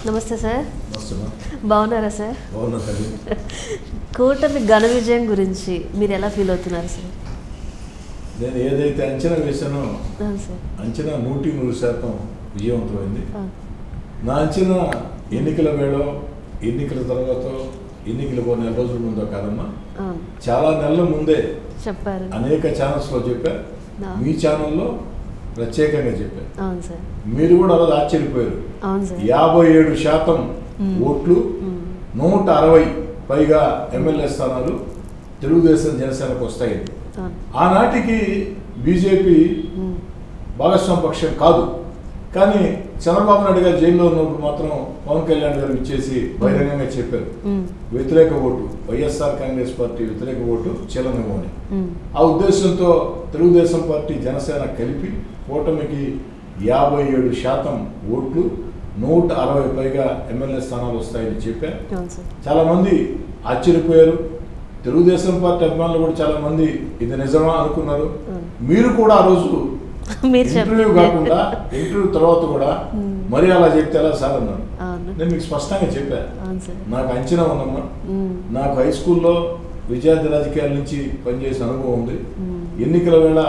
నమస్తే సార్ వస్తున్నా బాగున్నారా సార్ బాగున్నా తల్లి కూటమి ఘన విజయం గురించి మీరు ఎలా ఫీల్ అవుతున్నారు సార్ నేను ఏదైతే అంచనా వేశానో అవును సార్ అంచనా నూటి నూరు శాతం విజయవంతమైంది ఆ, నా అంచనా ఎన్నికల వేళ ఎన్నికల తర్వాత ఎన్నికలు కొన్ని నెల రోజుల ముందో కాదమ్మా అవును చాలా నెలల ముందే చెప్పారు అనేక ఛానల్స్లో చెప్పా ఆ. మీ ఛానల్లో ప్రత్యేకంగా చెప్పా అవును సార్ మీరు కూడా అలా ఆశ్చర్యపోయారు అవును సార్ యాభై ఏడు శాతం మ్మ్. ఓట్లు మ్మ్. నూట అరవై పైగా ఎమ్మెల్యే స్థానాలు తెలుగుదేశం జనసేనకు వస్తాయి అవును ఆనాటికి బీజేపీ మ్మ్. భాగస్వామ్య పక్షం కాదు కానీ చంద్రబాబు నాయుడు గారు జైల్లో ఉన్నప్పుడు మాత్రం పవన్ కళ్యాణ్ గారు ఇచ్చేసి బహిరంగంగా చెప్పారు మ్మ్. వ్యతిరేక ఓటు వైఎస్ఆర్ కాంగ్రెస్ పార్టీ వ్యతిరేక ఓటు చెల్లనివ్వు అని మ్మ్. ఆ ఉద్దేశంతో తెలుగుదేశం పార్టీ జనసేన కలిపి కూటమికి యాభై ఏడు శాతం ఓట్లు నూట అరవై పైగా ఎమ్మెల్యే స్థానాలు వస్తాయని చెప్పారు అవును సార్ చాలా మంది ఆశ్చర్యపోయారు తెలుగుదేశం పార్టీ అభిమానులు కూడా చాలా మంది ఇది నిజమా అనుకున్నారు అవును. మీరు కూడా ఆ రోజు మీరు ఇంటర్వ్యూ చెప్పండి కాకుండా ఇంటర్వ్యూ తర్వాత కూడా మ్మ్. మరి అలా చెప్తే ఎలా సార్ అన్నాను అవును నేను మీకు స్పష్టంగా చెప్పాను అవును సార్ నాకు అంచనా ఉందమ్మా మ్మ్. నాకు హై స్కూల్లో విద్యార్థి రాజకీయాల నుంచి పనిచేసిన అనుభవం ఉంది మ్మ్. ఎన్నికల వేళ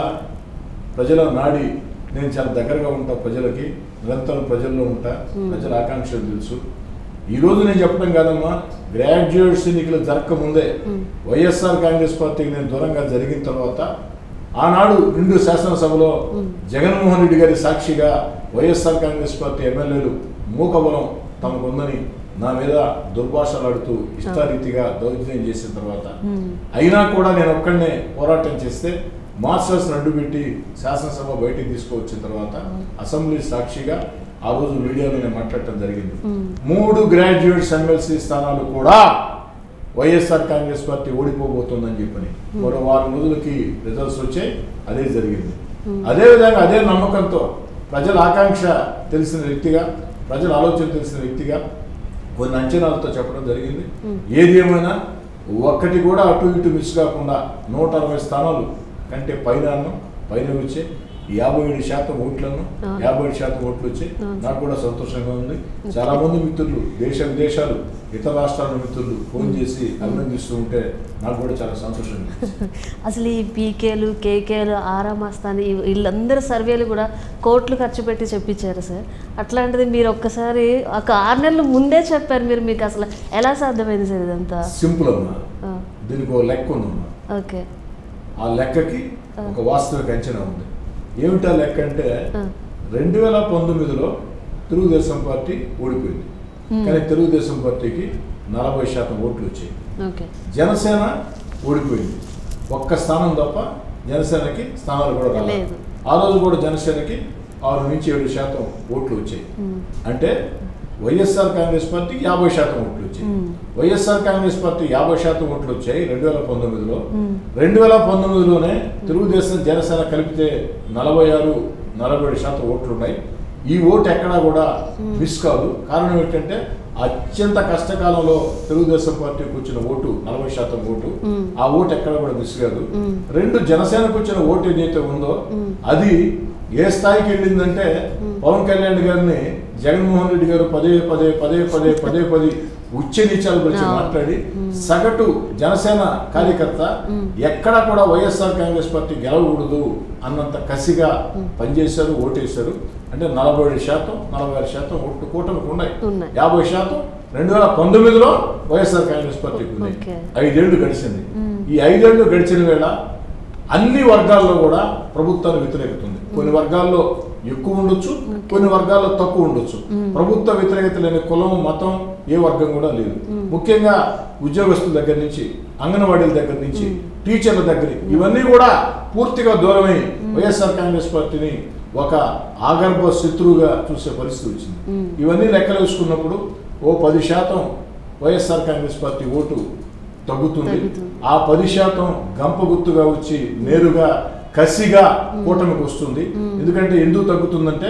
ప్రజల నాడి నేను చాలా దగ్గరగా ఉంటా ప్రజలకి నిరంతరం ప్రజల్లో ఉంటా Hmm. ప్రజల ఆకాంక్షలు తెలుసు ఈ రోజు నేను చెప్పడం కాదమ్మా గ్రాడ్యుయేట్స్ ఎన్నికలు జరగక ముందే Hmm. వైఎస్ఆర్ కాంగ్రెస్ పార్టీకి నేను దూరంగా జరిగిన తర్వాత ఆనాడు నిండు శాసనసభలో Hmm. జగన్మోహన్ రెడ్డి గారి సాక్షిగా వైఎస్ఆర్ కాంగ్రెస్ పార్టీ ఎమ్మెల్యేలు మూకబలం తమకుందని నా మీద దుర్భాషలాడుతూ ఇష్టారీతిగా దౌర్జన్యం చేసిన తర్వాత మ్మ్. అయినా కూడా నేను ఒక్కడనే పోరాటం చేస్తే మాస్టర్స్ అడ్డు పెట్టి శాసనసభ బయటికి తీసుకువచ్చిన తర్వాత అసెంబ్లీ సాక్షిగా ఆ రోజు మీడియాలో నేను మాట్లాడటం జరిగింది మ్మ్. మూడు గ్రాడ్యుయేట్స్ ఎమ్మెల్సీ స్థానాలు కూడా వైఎస్ఆర్ కాంగ్రెస్ పార్టీ ఓడిపోబోతుందని చెప్పని మరో వారం రోజులకి రిజల్ట్స్ వచ్చాయి అదే జరిగింది Hmm. అదే విధంగా అదే నమ్మకంతో ప్రజల ఆకాంక్ష తెలిసిన వ్యక్తిగా ప్రజల ఆలోచన తెలిసిన వ్యక్తిగా కొన్ని అంచనాలతో చెప్పడం జరిగింది Hmm. ఏది ఏమైనా ఒక్కటి కూడా అటు ఇటు మిస్ కాకుండా నూట అరవై స్థానాలు కంటే పైన అన్నం పైన వచ్చే యాభై ఏడు శాతం ఓట్లను అవును. యాభై ఏడు శాతం ఓట్లు వచ్చాయి అవును. నాకు కూడా సంతోషంగా ఉంది చాలా మంది మిత్రులు దేశ విదేశాలు ఇతర రాష్ట్రాల మిత్రులు ఫోన్ చేసి అభినందిస్తూ ఉంటే నాకు కూడా చాలా సంతోషంగా ఉంది. అసలు ఈ పీకేలు కేకేలు ఆరామస్తాని వీళ్ళందరూ సర్వేలు కూడా కోట్లు ఖర్చు పెట్టి చెప్పించారు సార్ అట్లాంటిది మీరు ఒక్కసారి ఒక ఆరు నెలల ముందే చెప్పారు మీరు మీకు అసలు ఎలా సాధ్యమైంది సార్ ఇదంతా సింపుల్ అమ్మా ఆ, దీనికి ఒక లెక్క ఉందమ్మా ఓకే ఆ లెక్కకి ఒక వాస్తవిక అంచనా ఉంది ఏమిటా లెక్క అంటే ఆ, రెండు వేల పంతొమ్మిదిలో తెలుగుదేశం పార్టీ ఓడిపోయింది Hmm. కానీ తెలుగుదేశం పార్టీకి నలభై శాతం ఓట్లు వచ్చాయి ఓకే జనసేన ఓడిపోయింది ఒక్క స్థానం తప్ప జనసేనకి స్థానాలు కూడా రాలేదు లేదు. ఆ రోజు కూడా జనసేనకి ఆరు నుంచి ఏడు శాతం ఓట్లు వచ్చాయి ఉమ్, అంటే వైఎస్ఆర్ కాంగ్రెస్ పార్టీకి యాభై శాతం ఓట్లు వచ్చాయి Hmm. వైఎస్ఆర్ కాంగ్రెస్ పార్టీ యాభై శాతం ఓట్లు వచ్చాయి రెండు వేల పంతొమ్మిదిలో Hmm. రెండు వేల పంతొమ్మిదిలోనే తెలుగుదేశం జనసేన కలిపితే నలభై ఆరు నలభై ఏడు శాతం ఓట్లు ఉన్నాయి ఈ ఓటు ఎక్కడా కూడా Hmm. మిస్ కాదు కారణం ఏంటంటే అత్యంత కష్టకాలంలో తెలుగుదేశం పార్టీకి వచ్చిన ఓటు నలభై శాతం ఓటు Hmm. ఆ ఓటు ఎక్కడ కూడా మిస్ కాదు Hmm. రెండు జనసేనకు వచ్చిన ఓటు ఏదైతే ఉందో Hmm. అది ఏ స్థాయికి వెళ్ళిందంటే Hmm. పవన్ కళ్యాణ్ గారిని జగన్మోహన్ రెడ్డి గారు పదే పదే పదే పదే పదే పదే ఉచ్చ నీచాలు గురించి అవును. మాట్లాడి Hmm. సగటు జనసేన కార్యకర్త Hmm. ఎక్కడా కూడా వైఎస్ఆర్ కాంగ్రెస్ పార్టీ గెలవకూడదు అన్నంత కసిగా Hmm. పనిచేశారు ఓటేశారు అంటే నలభై ఏడు శాతం నలభై ఆరు శాతం ఓట్లు కూటమికి ఉన్నాయి ఉన్నాయి. యాభై శాతం రెండు వేల పంతొమ్మిదిలో వైఎస్ఆర్ కాంగ్రెస్ పార్టీకి ఉన్నాయి Okay. ఐదేళ్లు గడిచింది Hmm. ఈ ఐదేళ్లు గడిచిన వేళ అన్ని వర్గాల్లో కూడా ప్రభుత్వాన్ని వ్యతిరేకత ఉంది కొన్ని వర్గాల్లో ఎక్కువ ఉండొచ్చు కొన్ని వర్గాల్లో తక్కువ ఉండొచ్చు Hmm. ప్రభుత్వ వ్యతిరేకత లేని కులం మతం ఏ వర్గం కూడా లేదు Hmm. ముఖ్యంగా ఉద్యోగస్తుల దగ్గర నుంచి అంగన్వాడీల దగ్గర నుంచి Hmm. టీచర్ల దగ్గర ఇవన్నీ కూడా పూర్తిగా దూరమై వైఎస్ఆర్ కాంగ్రెస్ పార్టీని ఒక ఆగర్భ శత్రువుగా చూసే పరిస్థితి వచ్చింది Hmm. ఇవన్నీ లెక్కలు వేసుకున్నప్పుడు ఓ పది శాతం వైఎస్ఆర్ కాంగ్రెస్ పార్టీ ఓటు తగ్గుతుంది తగ్గుతుంది. ఆ పది శాతం గంప గుర్తుగా వచ్చి నేరుగా కసిగా కూటమికి వస్తుంది Hmm. ఎందుకంటే ఎందుకు తగ్గుతుందంటే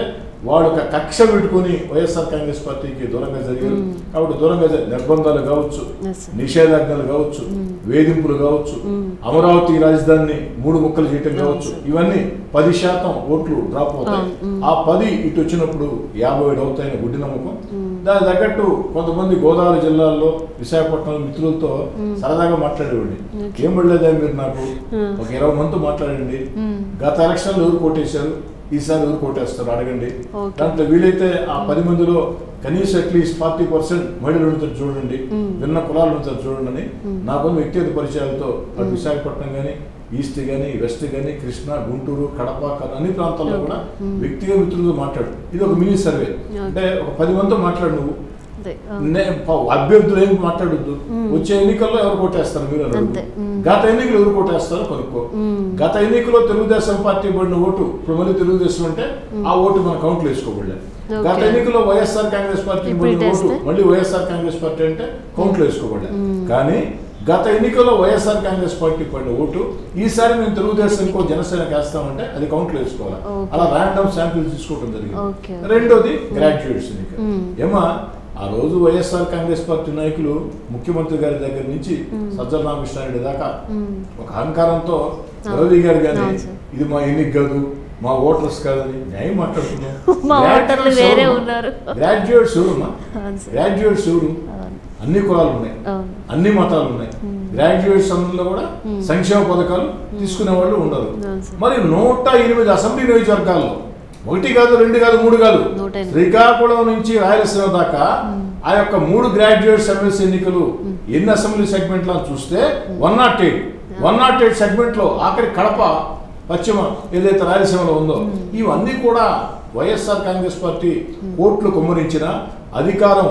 వాడు ఒక కక్ష పెట్టుకుని వైఎస్ఆర్ కాంగ్రెస్ పార్టీకి దూరంగా జరిగారు మ్మ్. కాబట్టి దూరంగా జరి- నిర్బంధాలు కావచ్చు Yes, sir. నిషేధాజ్ఞలు కావచ్చు మ్మ్. వేధింపులు కావచ్చు మ్మ్. అమరావతి రాజధానిని మూడు ముక్కలు చేయటం అవును, కావచ్చు సార్. ఇవన్నీ పది శాతం ఓట్లు డ్రాప్ అవుతాయి అవును, మ్మ్. ఆ పది ఇటు వచ్చినప్పుడు యాభై ఏడు అవుతాయని గుడ్డి నమ్మకం మ్మ్. దానికి తగ్గట్టు కొంతమంది గోదావరి జిల్లాల్లో విశాఖపట్నం మిత్రులతో మ్మ్. సరదాగా మాట్లాడేవాడిని Okay. ఏం పడలేదా మీరు నాకు మ్మ్. ఒక ఇరవై మందితో మాట్లాడండి మ్మ్. గత ఎలక్షన్లో ఎవరు కోటేశారు ఈసారి ఎవరు కోటేస్తారు అడగండి Okay. దాంట్లో వీలైతే ఆ పది మందిలో కనీసం అట్లీస్ట్ ఫార్టీ పర్సెంట్ మహిళలు ఉంటారు చూడండి మ్మ్. విన్న కులాలు ఉంటారు చూడండి అని మ్మ్. నాకున్న వ్యక్తిగత పరిచయాలతో అటు మ్మ్. విశాఖపట్నం కానీ ఈస్ట్ కానీ వెస్ట్ కానీ కృష్ణా గుంటూరు కడప కర్నూలు అన్ని ప్రాంతాల్లో Okay. కూడా మ్మ్. వ్యక్తిగత మిత్రులతో మాట్లాడు ఇది ఒక మినీ సర్వే Okay. అంటే ఒక పది మందితో మాట్లాడు నువ్వు అదే, ఆ. నే- ప- అభ్యర్థులు ఏం మాట్లాడొద్దు మ్మ్. వచ్చే ఎన్నికల్లో ఎవరు కొట్టేస్తారు మీరు అని అంతే. అడుగు. మ్మ్. గత ఎన్నికలు ఎవరు కొట్టేస్తారో కొనుక్కో మ్మ్. గత ఎన్నికలో తెలుగుదేశం పార్టీ పడిన ఓటు ఇప్పుడు మళ్ళీ తెలుగుదేశం అంటే ఆ ఓటు మన కౌంట్లో వేసుకోబడలేదు Okay. గత ఎన్నికల్లో వైఎస్ఆర్ కాంగ్రెస్ పార్టీ ఇప్పుడు పడిన ఓటు ఇటేస్తే? మళ్ళీ వైఎస్ఆర్ కాంగ్రెస్ పార్టీ అంటే కౌంట్లో వేసుకోబడలేదు మ్మ్. కానీ గత ఎన్నికల్లో వైఎస్ఆర్ కాంగ్రెస్ పార్టీ పడిన ఓటు ఈసారి మేము తెలుగుదేశంకో జనసేనకి వేస్తామంటే అది కౌంట్లో వేసుకోవాలి Okay. అలా ర్యాండమ్ శాంపిల్ తీసుకోవడం Okay. జరిగింది రెండోది గ్రాడ్యుయేట్స్ ఎన్నిక మ్మ్. ఏమా ఆ రోజు వైఎస్ఆర్ కాంగ్రెస్ పార్టీ నాయకులు ముఖ్యమంత్రి గారి దగ్గర నుంచి మ్మ్. సజ్జల రామకృష్ణారెడ్డి దాకా మ్మ్. ఒక అహంకారంతో అవును. రవి గారు కానీ అవును సార్. ఇది మా ఎన్నిక కాదు మా ఓటర్స్ కాదని న్యాయం మాట్లాడుతున్నాం మా ఓటర్లు వేరే ఉన్నారు. గ్రాడ్యుయేట్స్ ఎవరుమా అవును సార్. గ్రాడ్యుయేట్స్ ఎవరు అవును. అన్ని కులాలు ఉన్నాయి అవును. అన్ని మతాలు ఉన్నాయి మ్మ్. గ్రాడ్యుయేట్స్ అందులో కూడా మ్మ్. సంక్షేమ పథకాలు తీసుకునే వాళ్ళు ఉండరు అవును సార్. మరి నూట ఎనిమిది అసెంబ్లీ నియోజకవర్గాల్లో ఒకటి కాదు రెండు కాదు మూడు కాదు నూట ఎనిమిది. శ్రీకాకుళం నుంచి రాయలసీమ దాకా ఆ యొక్క మూడు గ్రాడ్యుయేట్స్ ఎమ్మెల్సీ ఎన్నికలు ఎన్ని అసెంబ్లీ సెగ్మెంట్లో చూస్తే one nought eight one nought eight సెగ్మెంట్లో ఆఖరి కడప పశ్చిమ ఏదైతే రాయలసీమలో ఉందో ఇవన్నీ కూడా వైఎస్ఆర్ కాంగ్రెస్ పార్టీ కోట్లు కుమ్మరించిన అధికారం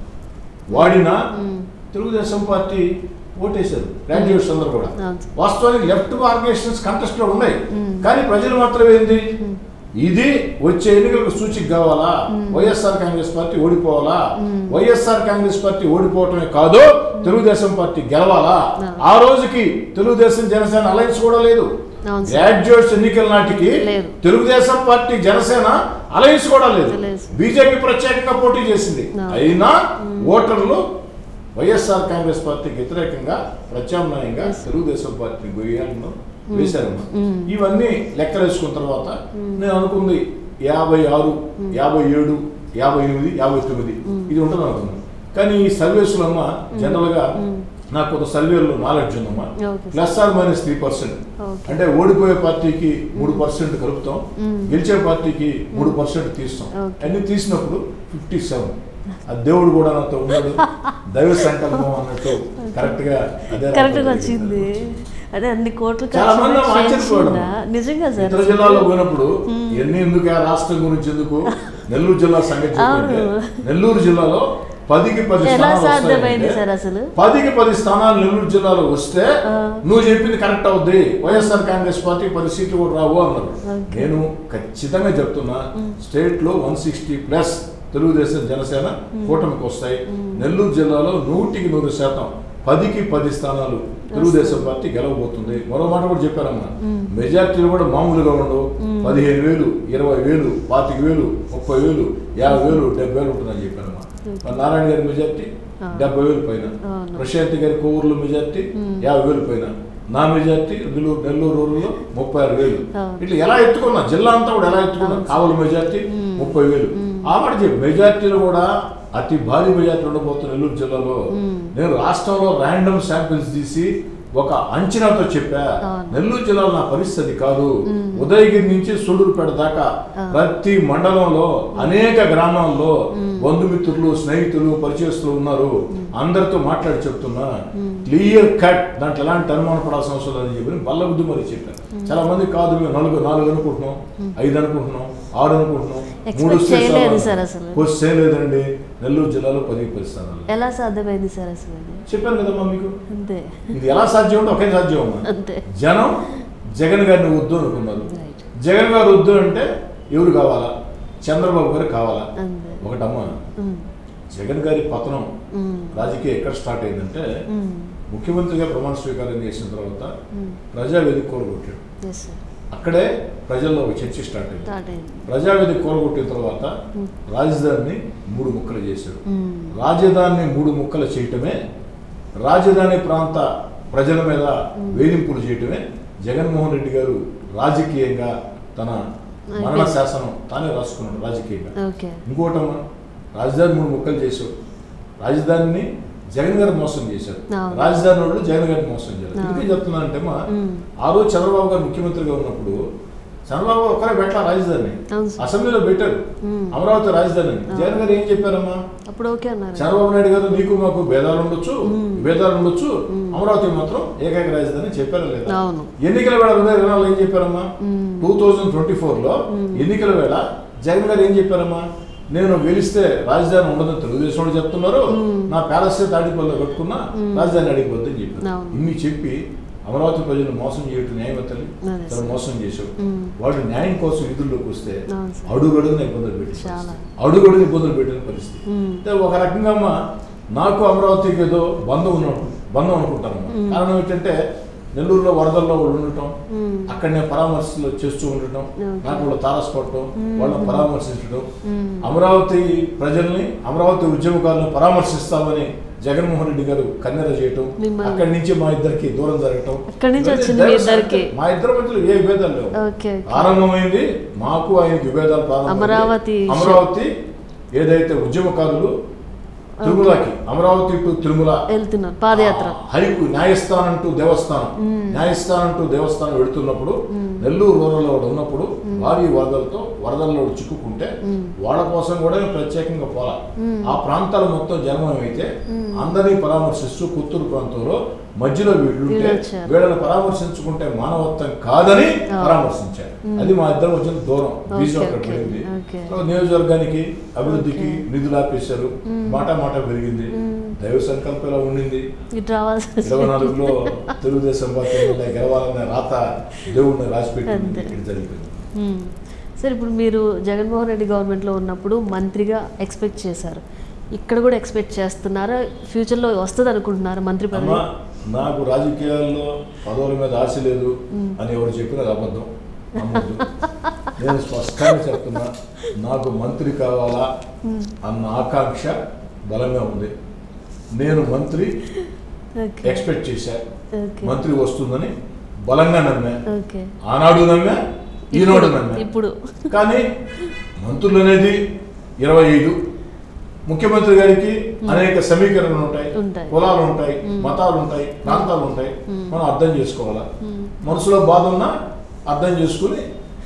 వాడిన మ్మ్. తెలుగుదేశం పార్టీ ఓటేశారు గ్రాడ్యుయేట్స్ అందరూ కూడా అవును సార్. వాస్తవానికి లెఫ్ట్ ఆర్గనైజేషన్స్ కంటెస్ట్ లో ఉన్నాయి మ్మ్. కానీ ప్రజలు మాత్రం ఏంది ఇది వచ్చే ఎన్నికలకు సూచిక కావాలా వైఎస్ఆర్ కాంగ్రెస్ పార్టీ ఓడిపోవాలా మ్మ్. వైఎస్ఆర్ కాంగ్రెస్ పార్టీ ఓడిపోవటమే కాదు తెలుగుదేశం పార్టీ గెలవాలా అవును. ఆ రోజుకి తెలుగుదేశం జనసేన అలయన్స్ కూడా లేదు అవును సార్. గ్రాడ్యుయేట్స్ ఎన్నికల నాటికి లేదు. తెలుగుదేశం పార్టీ జనసేన అలయన్స్ కూడా లేదు లేదు. బీజేపీ ప్రత్యేకంగా పోటీ చేసింది అవును. అయినా ఓటర్లు వైఎస్ఆర్ కాంగ్రెస్ పార్టీకి వ్యతిరేకంగా ప్రత్యామ్నాయంగా Yes. తెలుగుదేశం పార్టీని గొయ్యాలను వేశారమ్మా మ్మ్. ఇవన్నీ లెక్కలేసుకున్న తర్వాత నేను అనుకుంది యాభై ఆరు యాభై ఏడు యాభై ఎనిమిది యాభై తొమ్మిది ఇది ఉంటుంది అనుకున్నాను కానీ ఈ సర్వీసులు అమ్మా జనరల్గా నాకు కొంత సర్వేలో నాలెడ్జ్ ఉందమ్మా Okay. Plus or minus three percent Okay. అంటే ఓడిపోయే పార్టీకి మూడు పర్సెంట్ కలుపుతాం మ్మ్. గెలిచే పార్టీకి మూడు పర్సెంట్ తీస్తాం Okay. అన్ని తీసినప్పుడు ఫిఫ్టీ సెవెన్ ఆ దేవుడు కూడా నాతో ఉన్నాడు దైవ సంకల్పం అన్నట్టు కరెక్ట్ గా అదే కరెక్ట్ రావడం వచ్చింది జరిగింది. అదే అన్ని కోట్లు చాలా మంది ఖర్చు పెట్టి ఆశ్చర్యపోవడం చేసిందా? నిజంగా సార్ ఇతర జిల్లాలో పోయినప్పుడు ఎన్ని ఎందుకు ఆ రాష్ట్రం గురించి ఎందుకు నెల్లూరు జిల్లా సంగతి చెప్పుకుంటే అవును. నెల్లూరు జిల్లాలో పదికి పది ఎలా స్థానాలు సాధ్యమైంది వస్తాయంటే, సార్ అసలు పదికి పది స్థానాలు నెల్లూరు జిల్లాలో వస్తే ఆ. నువ్వు చెప్పింది కరెక్ట్ అవుద్ది వైఎస్ఆర్ కాంగ్రెస్ పార్టీ పది సీట్లు కూడా రావు అన్నారు Okay. నేను ఖచ్చితంగా చెప్తున్నా స్టేట్ లో one sixty plus Telugu Desam Jana Sena కూటమికి వస్తాయి నెల్లూరు జిల్లాలో నూటికి నూరు శాతం పదికి పది స్థానాలు తెలుగుదేశం పార్టీ గెలవబోతుంది మరో మాట కూడా చెప్పారమ్మా మెజార్టీలు కూడా మామూలుగా ఉండవు పదిహేను వేలు ఇరవై వేలు పాతిక వేలు ముప్పై వేలు యాభై వేలు డెబ్బై వేలు ఉంటుందని చెప్పారమ్మా మరి నారాయణ గారి మెజార్టీ ఆ. డెబ్బై వేలు పైన అవును. ప్రశాంత్ గారి కోవూరులో మెజార్టీ యాభై వేలు పైన నా మెజార్టీ నెల్లూరు నెల్లూరు రూరల్లో ముప్పై ఆరు వేలు అవును. ఇట్లా ఎలా ఎత్తుకున్నా జిల్లా అంతా కూడా ఎలా ఎత్తుకున్నా కావలి మెజార్టీ ముప్పై వేలు ఆ మాట చెప్పి మెజార్టీలు కూడా అతి భారీ మెజార్టీ ఉండబోతున్న నెల్లూరు జిల్లాలో నేను రాష్ట్రంలో ర్యాండమ్ శాంపిల్స్ తీసి ఒక అంచనాతో చెప్పా అవును. నెల్లూరు జిల్లాలో నా పరిస్థితి కాదు ఉదయగిరి నుంచి సూడూరుపేట దాకా ప్రతి మండలంలో అనేక గ్రామాల్లో బంధుమిత్రులు స్నేహితులు పరిచయస్తులు ఉన్నారు అందరితో మాట్లాడి చెప్తున్నా క్లియర్ కట్ దాంట్లో ఎలాంటి అనుమాన పడాల్సిన అవసరం లేదని చెప్పి బల్లబుద్ధి మరి చెప్పాను చాలా మంది కాదు మేము నలుగు నాలుగు అనుకుంటున్నాం ఐదు అనుకుంటున్నాం ఆరు అనుకుంటున్నాం Expect వస్తే చేయలేదు చాలు. సార్ అసలు. పోస్ట్ చేయలేదండి నెల్లూరు జిల్లాలో పది పది స్థానాలు ఎలా సాధ్యమైంది సార్ అసలు అది? చెప్పాను కదమ్మా మీకు అంతే ఇది ఎలా సాధ్యం అంటే ఒకే సాధ్యం అమ్మా అంతే జనం జగన్ గారిని వద్దు అనుకున్నారు రైట్ జగన్ గారు వద్దు అంటే ఎవరు కావాలా చంద్రబాబు గారు కావాలా అంతే ఒకటమ్మా ఉమ్, జగన్ గారి పతనం ఉమ్, రాజకీయం ఎక్కడ స్టార్ట్ అయిందంటే ఉమ్, ముఖ్యమంత్రిగా ప్రమాణ స్వీకారం చేసిన తర్వాత ఉమ్. ప్రజావేదిక కూలగొట్టాడు ఎస్ సార్ అక్కడే ప్రజల్లో ఒక చర్చ స్టార్ట్ అయింది స్టార్ట్ అయింది ప్రజావేది కూలగొట్టిన తర్వాత మ్మ్. రాజధానిని మూడు ముక్కలు చేశాడు మ్మ్. రాజధానిని మూడు ముక్కలు చేయటమే రాజధాని ప్రాంత ప్రజల మీద వేధింపులు చేయటమే జగన్మోహన్ రెడ్డి గారు రాజకీయంగా తన మరణ Okay. శాసనం తానే రాసుకున్నాడు రాజకీయంగా ఓకే ఇంకోటమ్మా రాజధాని మూడు ముక్కలు చేశాడు రాజధానిని జగన్ గారు మోసం చేశారు అవును. రాజధాని వాళ్ళు జగన్ గారిని మోసం చేశారు అవును. ఎందుకని చెప్తున్నానంటే అమ్మా మ్మ్. ఆ రోజు చంద్రబాబు గారు ముఖ్యమంత్రిగా ఉన్నప్పుడు చంద్రబాబు గారు ఒక్కరే పెట్టాలి రాజధాని అవును సార్. అసెంబ్లీలో పెట్టారు మ్మ్. అమరావతి రాజధాని అని. జగన్ గారు ఏం చెప్పారమ్మా అప్పుడు ఓకే అన్నారు చంద్రబాబు నాయుడు గారు నీకు మాకు భేదాలు ఉండొచ్చు మ్మ్. భేదాలు ఉండొచ్చు మ్మ్. అమరావతి మాత్రం ఏకైక రాజధాని అని చెప్పారా లేదా అవును ఎన్నికల వేళ రెండు వేల ఇరవై నాలుగులో ఏం చెప్పారమ్మా మ్మ్. టూ థౌజండ్ ట్వంటీ ఫోర్లో మ్మ్. ఎన్నికల వేళ జగన్ గారు ఏం చెప్పారమ్మా నేను గెలిస్తే రాజధాని ఉండదని తెలుగుదేశం వాళ్ళు చెప్తున్నారు మ్మ్. నా ప్యాలెస్ తాడిపల్లిలో కట్టుకున్నా మ్మ్. రాజధాని అడిగిపోద్దని చెప్పారు అవును. ఇన్ని చెప్పి అమరావతి ప్రజలు మోసం చేయటం న్యాయవతలు అదే తను సార్. మోసం చేశావు మ్మ్. వాళ్ళు న్యాయం కోసం విధుల్లోకి వస్తే అవును సార్. అడుగడుగున ఇబ్బందులు పెట్టిన చాలా. పరిస్థితి. అడుగడుగున ఇబ్బందులు పెట్టిన పరిస్థితి మ్మ్. అంటే ఒక రకంగా అమ్మ నాకు అమరావతికి ఏదో బంధం ఉన్నట్టు బంధం అనుకుంటాను మ్మ్. కారణం ఏంటంటే నెల్లూరులో వరదల్లో వాళ్ళు ఉండటం మ్మ్. అక్కడ నేను పరామర్శలు చేస్తూ ఉండటం ఓకే. నాకు వాళ్ళు తారసపడటం మ్మ్. వాళ్ళని పరామర్శించడం మ్మ్. అమరావతి ప్రజల్ని అమరావతి ఉద్యమకాలను పరామర్శిస్తామని జగన్మోహన్ రెడ్డి గారు కన్నెర చేయటం మిమ్మల్ని- అక్కడి నుంచి మా ఇద్దరికి దూరం జరగటం అక్కడి నుంచి ఇవన్నీ వచ్చింది మీ దైవ ఇద్దరికి. సంకల్పం. మా ఇద్దరి మధ్యలో ఏ విభేదాలు లేవు ఓకే ఓకే. ఆరంభమైంది మాకు ఆయనకి విభేదాలు ప్రారంభమైంది. అమరావతి అమరావతి ఏదైతే ఉద్యమకారులు తిరుమలకి అమరావతి టు తిరుమల వెళ్తున్నారు పాదయాత్ర ఆ హైకు న్యాయస్థానం టు దేవస్థానం మ్మ్. న్యాయస్థానం టు దేవస్థానం వెళుతున్నప్పుడు మ్మ్. నెల్లూరు రూరల్లో వాడు ఉన్నప్పుడు భారీ వరదలతో వరదల్లో వాడు చిక్కుకుంటే మ్మ్. వాళ్ళ కోసం కూడా నేను ప్రత్యేకంగా పోలా మ్మ్. ఆ ప్రాంతాలు మొత్తం జన్మమైతే మ్మ్. అందరినీ పరామర్శిస్తూ పుత్తూరు ప్రాంతంలో మధ్యలో వీళ్ళుంటే వీళ్ళు వచ్చారు. వీళ్ళని పరామర్శించుకుంటే మానవత్వం కాదని ఆ. పరామర్శించారు మ్మ్. అది మా ఇద్దరం వచ్చిన దూరం బీజం ఓకే, అక్కడ ఓకే, పెరిగింది ఓకే. తర్వాత నియోజకవర్గానికి అభివృద్ధికి ఓకే. నిధులు ఆపేశారు మ్మ్. మాట మాట పెరిగింది మ్మ్. దైవ సంకల్పం ఇలా ఉండింది ఇటు రావాల్సి ఇరవై వచ్చింది. నాలుగులో తెలుగుదేశం పార్టీ మీద గెలవాలనే రాత దేవుడిని రాసిపెట్టింది అంతే. ఇక్కడ జరిగింది మ్మ్. సార్ ఇప్పుడు మీరు జగన్మోహన్ రెడ్డి గవర్నమెంట్లో ఉన్నప్పుడు మంత్రిగా ఎక్స్పెక్ట్ చేశారు ఇక్కడ కూడా ఎక్స్పెక్ట్ చేస్తున్నారా ఫ్యూచర్లో వస్తుంది అనుకుంటున్నారా మంత్రి అమ్మ పదవి నాకు రాజకీయాల్లో పదవుల మీద ఆశ లేదు మ్మ్. అని ఎవరు చెప్పినా అది అబద్ధం నమ్మొద్దు నేను స్పష్టంగా చెప్తున్నా నాకు మంత్రి కావాలా మ్మ్. అన్న ఆకాంక్ష బలంగా ఉంది నేను మంత్రి ఓకే ఎక్స్పెక్ట్ చేశా ఓకే మంత్రి వస్తుందని బలంగా నమ్మా ఓకే ఆనాడు నమ్మా ఈనాడు నమ్మా ఇప్పుడు కానీ మంత్రులు అనేది ఇరవై ఐదు ముఖ్యమంత్రి గారికి అనేక సమీకరణలు ఉంటాయి ఉంటాయి. కులాలు ఉంటాయి మ్మ్. మతాలు ఉంటాయి ప్రాంతాలు ఉంటాయి మ్మ్. మనం అర్థం చేసుకోవాలా మ్మ్. మనసులో బాధ ఉన్నా అర్థం చేసుకుని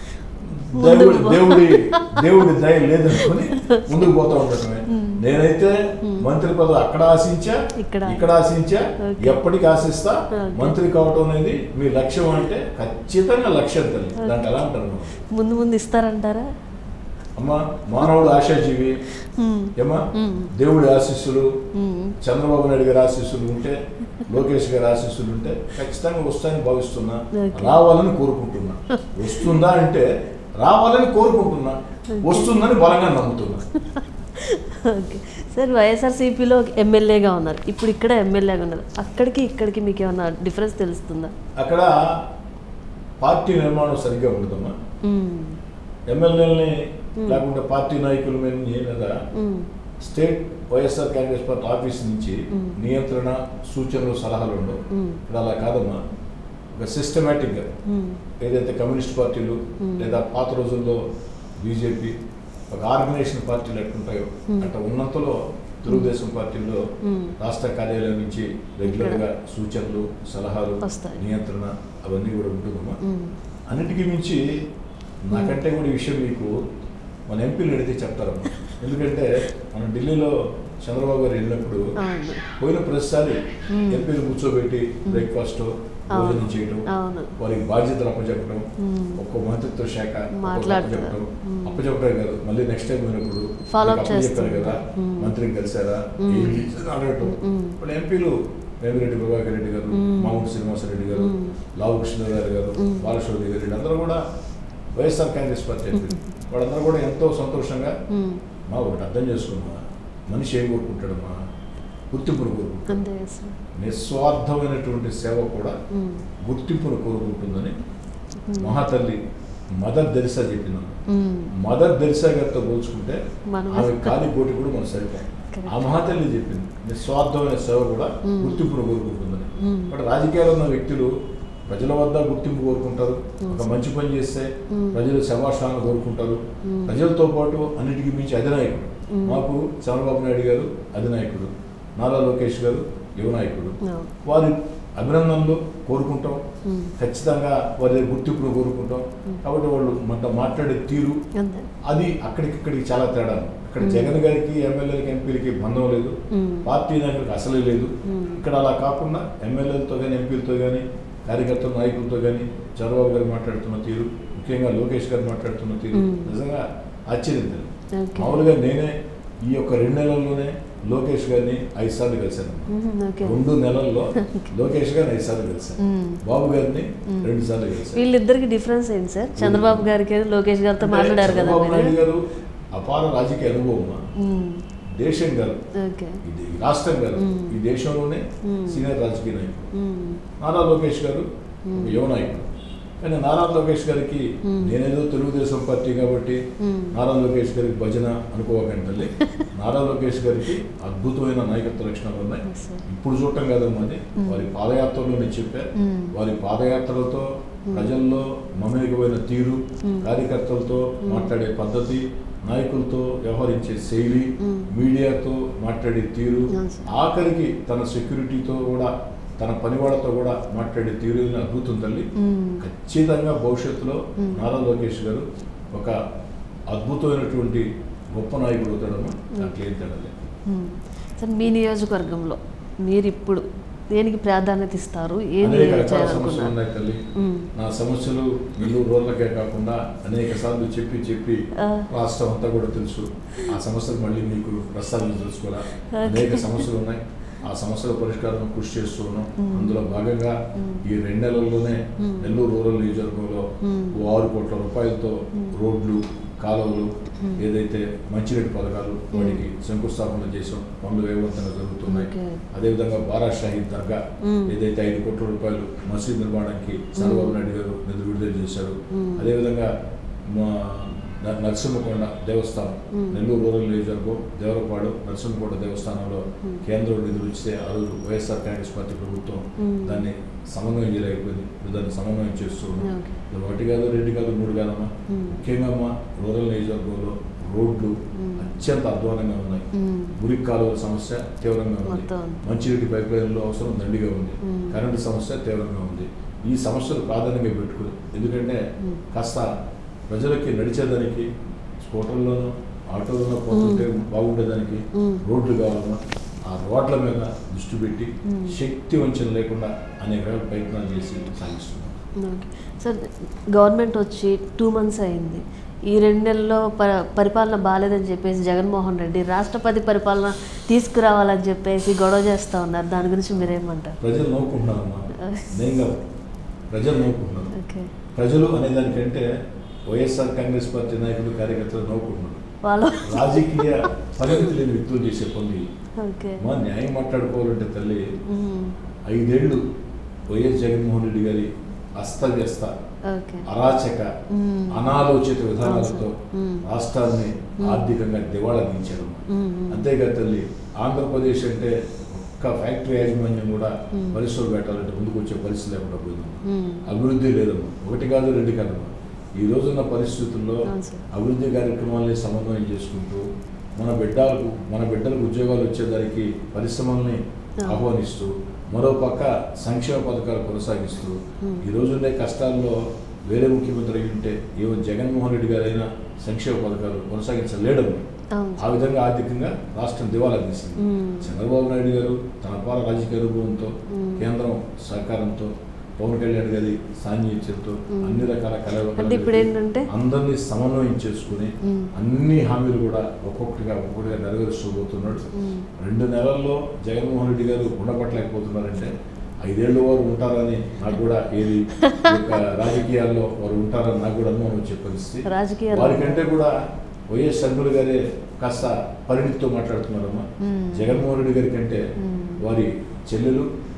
ముందుకు దేవుడి పో. దేవుడి దేవుడి దయ లేదనుకుని ముందుకు పోతా ఉండటమే మ్మ్. నేనైతే మ్మ్. మంత్రి పదవి అక్కడ ఆశించా ఇక్కడ. ఇక్కడ ఆశించా ఓకే. ఎప్పటికి ఆశిస్తా ఓకే. మంత్రి కావటం అనేది మీ లక్ష్యం అంటే ఖచ్చితంగా లక్ష్యం తల్లి దాంట్లో ఎలా అంటారు మనం? ముందు ముందు ఇస్తారంటారా అమ్మ మానవుడు ఆశాజీవి మ్మ్. ఏమా మ్మ్. దేవుడి ఆశీస్సులు మ్మ్. చంద్రబాబు నాయుడు గారి ఆశీస్సులు ఉంటే లోకేష్ గారి ఆశీస్సులు ఉంటే ఖచ్చితంగా వస్తాయని భావిస్తున్నా ఓకే. రావాలని కోరుకుంటున్నా వస్తుందా అంటే రావాలని కోరుకుంటున్నా వస్తుందని బలంగా నమ్ముతున్నా ఓకే సార్ వైఎస్ఆర్సీపీలో ఎమ్మెల్యేగా ఉన్నారు ఇప్పుడు ఇక్కడ ఎమ్మెల్యేగా ఉన్నారు అక్కడికి ఇక్కడికి మీకు ఏమన్నా డిఫరెన్స్ తెలుస్తుందా అక్కడ పార్టీ నిర్మాణం సరిగ్గా ఉండదమ్మా మ్మ్. ఎమ్మెల్యేలని మ్మ్. లేకుంటే పార్టీ నాయకుల మీద ఏ లేదా మ్మ్. State YSR Congress party office నుంచి మ్మ్. నియంత్రణ సూచనలు సలహాలు ఉండవు మ్మ్. ఇప్పుడు అలా కాదమ్మా ఒక సిస్టమేటిక్గా మ్మ్. ఏదైతే కమ్యూనిస్ట్ పార్టీలు మ్మ్. లేదా పాత రోజుల్లో బీజేపీ ఒక ఆర్గనైజేషన్ పార్టీలు ఎట్లుంటాయో మ్మ్. అట్లా ఉన్నంతలో తెలుగుదేశం పార్టీలో మ్మ్. రాష్ట్ర కార్యాలయం నుంచి రెగ్యులర్గా సూచనలు సలహాలు వస్తాయి. నియంత్రణ అవన్నీ కూడా ఉంటుందమ్మా మ్మ్. అన్నిటికీ మించి నాకంటే కూడా ఈ విషయం మీకు మన ఎంపీలు అడిగితే చెప్తారమ్మా ఎందుకంటే మనం ఢిల్లీలో చంద్రబాబు గారు వెళ్ళినప్పుడు అవును పోయిన ప్రతిసారి మ్మ్. ఎంపీలు కూర్చోబెట్టి బ్రేక్ఫాస్ట్ భోజనం అవును. చేయడం అవును వారికి బాధ్యతలు అప్పచెప్పడం మ్మ్. ఒక్కో మంత్రిత్వ శాఖ ఒక్కొక్కటి మాట్లాడతారు. అప్పచెప్పడం మ్మ్. అప్పచెప్పడం కాదు మళ్ళీ నెక్స్ట్ టైం పోయినప్పుడు Follow up మీకు అప్పచెప్పారు చేస్తూ కదా మ్మ్. మంత్రిని కలిసారా మ్మ్. ఏంటి అని అడగటం మ్మ్. ఇప్పుడు ఎంపీలు వేమిరెడ్డి ప్రభాకర్ రెడ్డి గారు మ్మ్. మామూలు శ్రీనివాసరెడ్డి గారు మ్మ్. లావు కృష్ణగారు గారు మ్మ్. బాలశోది గారు వీళ్ళందరూ కూడా వైఎస్ఆర్ కాంగ్రెస్ పార్టీ ఎంపీలు వాళ్ళందరూ కూడా ఎంతో సంతోషంగా మ్మ్. మా ఒకటి అర్థం చేసుకున్నా మనిషి ఏం కోరుకుంటాడమ్మా గుర్తింపును కోరుకుంటాడు అంతే సార్ నిస్వార్థమైనటువంటి సేవ కూడా మ్మ్. గుర్తింపును కోరుకుంటుందని మహాతల్లి మదర్ దెరిసా చెప్పిన మ్మ్. మదర్ దెరిసా గారితో పోల్చుకుంటే మనం- ఆమె కాలి పోటీ కూడా మనం సరిపోం Correct. ఆ మహాతల్లి చెప్పింది నిస్వార్థమైన సేవ కూడా మ్మ్. గుర్తింపును కోరుకుంటుందని మ్మ్. బట్ రాజకీయాల్లో ఉన్న వ్యక్తులు ప్రజల వద్ద గుర్తింపు కోరుకుంటారు మ్మ్. ఒక మంచి పని చేస్తే మ్మ్. ప్రజలు శభాషాలను కోరుకుంటారు మ్మ్. ప్రజలతో పాటు అన్నిటికీ మించి అధినాయకుడు మ్మ్. మాకు చంద్రబాబు నాయుడు గారు అధినాయకుడు నారా లోకేష్ గారు యువ నాయకుడు అవును. వారి అభినందనలు కోరుకుంటాం మ్మ్. ఖచ్చితంగా వారి దగ్గర గుర్తింపును కోరుకుంటాం కాబట్టి వాళ్ళు మన మాట్లాడే తీరు అంతే అది అక్కడికిక్కడికి చాలా తేడా ఇక్కడ మ్మ్. జగన్ గారికి ఎమ్మెల్యేలకి ఎంపీలకి బంధం లేదు మ్మ్. పార్టీ నాయకులకు అసలే లేదు మ్మ్. ఇక్కడ అలా కాకుండా ఎమ్మెల్యేలతో కానీ ఎంపీలతో కానీ కార్యకర్తల నాయకులతో కానీ చంద్రబాబు గారు మాట్లాడుతున్న తీరు ముఖ్యంగా లోకేష్ గారు మాట్లాడుతున్న తీరు మ్మ్. నిజంగా ఆశ్చర్యం తెలియదు ఓకే మామూలుగా నేనే ఈ యొక్క రెండు నెలల్లోనే లోకేష్ గారిని ఐదు సార్లు కలిశాను మ్మ్. ఓకే రెండు నెలల్లో లోకేష్ గారిని ఐదు సార్లు కలిశాను మ్మ్. బాబు గారిని మ్మ్. రెండు సార్లు కలిశాను వీళ్ళిద్దరికి డిఫరెన్స్ ఏంటి సార్ చంద్రబాబు గారికి లోకేష్ గారితో అంటే మాట్లాడారు కదా చంద్రబాబు నాయుడు మీరు గారు అపార రాజకీయ అనుభవం మ్మ్. దేశం గారు ఓకే ఇది రాష్ట్రం గారు మ్మ్. ఈ దేశంలోనే మ్మ్. సీనియర్ రాజకీయ నాయకుడు మ్మ్. నారా లోకేష్ గారు మ్మ్. ఒక యువ నాయకుడు కానీ నారా లోకేష్ గారికి మ్మ్. నేనేదో తెలుగుదేశం పార్టీ కాబట్టి మ్మ్. నారా లోకేష్ గారికి భజన అనుకోవకండి తల్లి నారా లోకేష్ గారికి అద్భుతమైన నాయకత్వ లక్షణాలు ఉన్నాయి Yes, sir. ఇప్పుడు చూడటం కాదమ్మా అది మ్మ్. వారి పాదయాత్రలో నేను చెప్పా మ్మ్. వారి పాదయాత్రలతో ప్రజల్లో మమేకమైన తీరు మ్మ్. కార్యకర్తలతో మాట్లాడే పద్ధతి నాయకులతో వ్యవహరించే శైలి మ్మ్. మీడియాతో మాట్లాడే తీరు అవును సార్. ఆఖరికి తన సెక్యూరిటీతో కూడా తన పనివాళ్లతో కూడా మాట్లాడే తీరు అనేది అద్భుతం తల్లి మ్మ్. ఖచ్చితంగా భవిష్యత్తులో మ్మ్. నారా లోకేష్ గారు ఒక అద్భుతమైనటువంటి గొప్ప నాయకుడు అవుతాడమ్మా దాంట్లో ఏం తేడా లేదు. మ్మ్. సార్ మీ నియోజకవర్గంలో మీరు ఇప్పుడు దేనికి ప్రాధాన్యత ఇస్తారు ఏది అనేక రకాల సమస్యలు చేయాలనుకున్నారు ఉన్నాయి తల్లి మ్మ్. నా సమస్యలు నెల్లూరు రోడ్లకే కాకుండా అనేక సార్లు చెప్పి చెప్పి ఆ. రాష్ట్రం అంతా కూడా తెలుసు ఆ సమస్యలు మళ్ళీ మీకు ప్రస్తావన తెలుసుకోవాలా ఓకే. అనేక సమస్యలు ఉన్నాయి ఆ సమస్యల పరిష్కారం కృషి చేస్తూ ఉన్నాం మ్మ్. అందులో భాగంగా మ్మ్. ఈ రెండు నెలల్లోనే మ్మ్. నెల్లూరు రూరల్ నియోజకవర్గంలో మ్మ్. ఓ ఆరు కోట్ల రూపాయలతో మ్మ్. రోడ్లు కాలువలు మ్మ్. ఏదైతే మంచినీటి పథకాలు వాటికి శంకుస్థాపన చేసాం పనులు వేగవంతంగా జరుగుతున్నాయి ఓకే. అదేవిధంగా బారా షాహీద్ దర్గా మ్మ్. ఏదైతే ఐదు కోట్ల రూపాయలు మసీద్ నిర్మాణానికి చంద్రబాబు నాయుడు గారు నిధులు విడుదల చేశారు మ్మ్. అదేవిధంగా మా న- నరసింహకొండ దేవస్థానం మ్మ్. నెల్లూరు రూరల్ నియోజకవర్గం దేవరపాడు నరసింహకొండ దేవస్థానంలో మ్మ్. కేంద్రం నిధులు ఇస్తే ఆ రోజు వైఎస్ఆర్ కాంగ్రెస్ పార్టీ ప్రభుత్వం మ్మ్. దాన్ని సమన్వయం చేయలేకపోయింది ఇప్పుడు దాన్ని సమన్వయం చేస్తూ ఉన్నాం ఓకే. ఇది ఒకటి కాదు రెండు కాదు మూడు కాదమ్మా మ్మ్. ముఖ్యంగా అమ్మా రూరల్ నియోజకవర్గంలో రోడ్లు మ్మ్. అత్యంత అధ్వానంగా ఉన్నాయి మ్మ్. మురికి కాలువల సమస్య తీవ్రంగా ఉంది మొత్తం ఉంది. మంచినీటి పైప్ లైన్లో అవసరం దండిగా ఉంది మ్మ్. కరెంటు సమస్య తీవ్రంగా ఉంది ఈ సమస్యలు ప్రాధాన్యంగా పెట్టుకుని ఎందుకంటే మ్మ్. కాస్త ప్రజలకి నడిచేదానికి స్కూటర్లోనూ ఆటోలోనూ పోతుంటే బాగుండేదానికి మ్మ్. రోడ్లు కావాలన్నా ఆ రోడ్ల మీద దృష్టి పెట్టి మ్మ్. శక్తి వంచన లేకుండా అనేక రకాల ప్రయత్నాలు చేసి సాగిస్తున్నాం ఓకే సార్ గవర్నమెంట్ వచ్చి టూ మంత్స్ అయింది ఈ రెండు నెలల్లో ప పరిపాలన బాగాలేదని చెప్పేసి జగన్మోహన్ రెడ్డి రాష్ట్రపతి పరిపాలన తీసుకురావాలని చెప్పేసి గొడవ చేస్తూ ఉన్నారు దాని గురించి మీరేమంటారు ప్రజలు నవ్వుకుంటున్నారమ్మా నేను కాదు ప్రజలు నవ్వుకుంటున్నారు ఓకే ప్రజలు అనేదానికంటే వైఎస్ఆర్ కాంగ్రెస్ పార్టీ నాయకులు కార్యకర్తలు నవ్వుకుంటున్నారు వాళ్ళు రాజకీయ పరిమితి లేని వ్యక్తులు చేసే పనులు ఇవి. ఓకే మా న్యాయం మాట్లాడుకోవాలంటే తల్లి మ్మ్. ఐదేళ్లు వైఎస్ జగన్మోహన్ రెడ్డి గారి అస్తవ్యస్త ఓకే అరాచక మ్మ్. అనాలోచిత విధానాలతో మ్మ్. రాష్ట్రాన్ని ఆర్థికంగా దివాళా తీయించారు మ్మ్. అంతేగా తల్లి ఆంధ్రప్రదేశ్ అంటే ఒక్క ఫ్యాక్టరీ యాజమాన్యం కూడా మ్మ్. పరిశ్రమలు పెట్టాలంటే ముందుకు వచ్చే పరిస్థితి లేకుండా పోయింది మ్మ్. అభివృద్ధి లేదమ్మా ఒకటి కాదు రెండు కాదమ్మా ఈ రోజున్న పరిస్థితుల్లో అవును సార్. అభివృద్ధి కార్యక్రమాల్ని సమన్వయం చేసుకుంటూ మన బిడ్డలకు మన బిడ్డలకు ఉద్యోగాలు వచ్చేదానికి పరిశ్రమల్ని అవును. ఆహ్వానిస్తూ మరో పక్క సంక్షేమ పథకాలు కొనసాగిస్తూ Hmm. ఈ రోజుండే కష్టాల్లో వేరే ముఖ్యమంత్రి అయి ఉంటే ఈవెన్ జగన్మోహన్ రెడ్డి గారైనా సంక్షేమ పథకాలు కొనసాగించలేడము అవును ఆ విధంగా ఆర్థికంగా రాష్ట్రం దివాలా తీసింది మ్మ్. చంద్రబాబు నాయుడు గారు తన అపార రాజకీయ అనుభవంతో మ్మ్. కేంద్రం సహకారంతో పవన్ కళ్యాణ్ గారి సాన్నిధ్యంతో మ్మ్. అన్ని రకాల కలవ అంటే ఇప్పుడు ఏంటంటే అందరినీ సమన్వయం చేసుకుని మ్మ్. అన్ని హామీలు కూడా ఒక్కొక్కటిగా ఒక్కొక్కటిగా నెరవేరుస్తూ పోతున్నాడు మ్మ్. రెండు నెలల్లో జగన్మోహన్ రెడ్డి గారు ఉండబట్టలేకపోతున్నారంటే ఐదేళ్ళు వారు ఉంటారని నాకు కూడా ఏది ఈ యొక్క రాజకీయాల్లో వారు ఉంటారని నాకు కూడా అనుమానం వచ్చే పరిస్థితి రాజకీయాల్లో వారికంటే కూడా వైఎస్ షర్మిల గారే కాస్త పరిణితితో మాట్లాడుతున్నారమ్మా మ్మ్. జగన్మోహన్ రెడ్డి గారి కంటే మ్మ్. వారి చెల్లెలు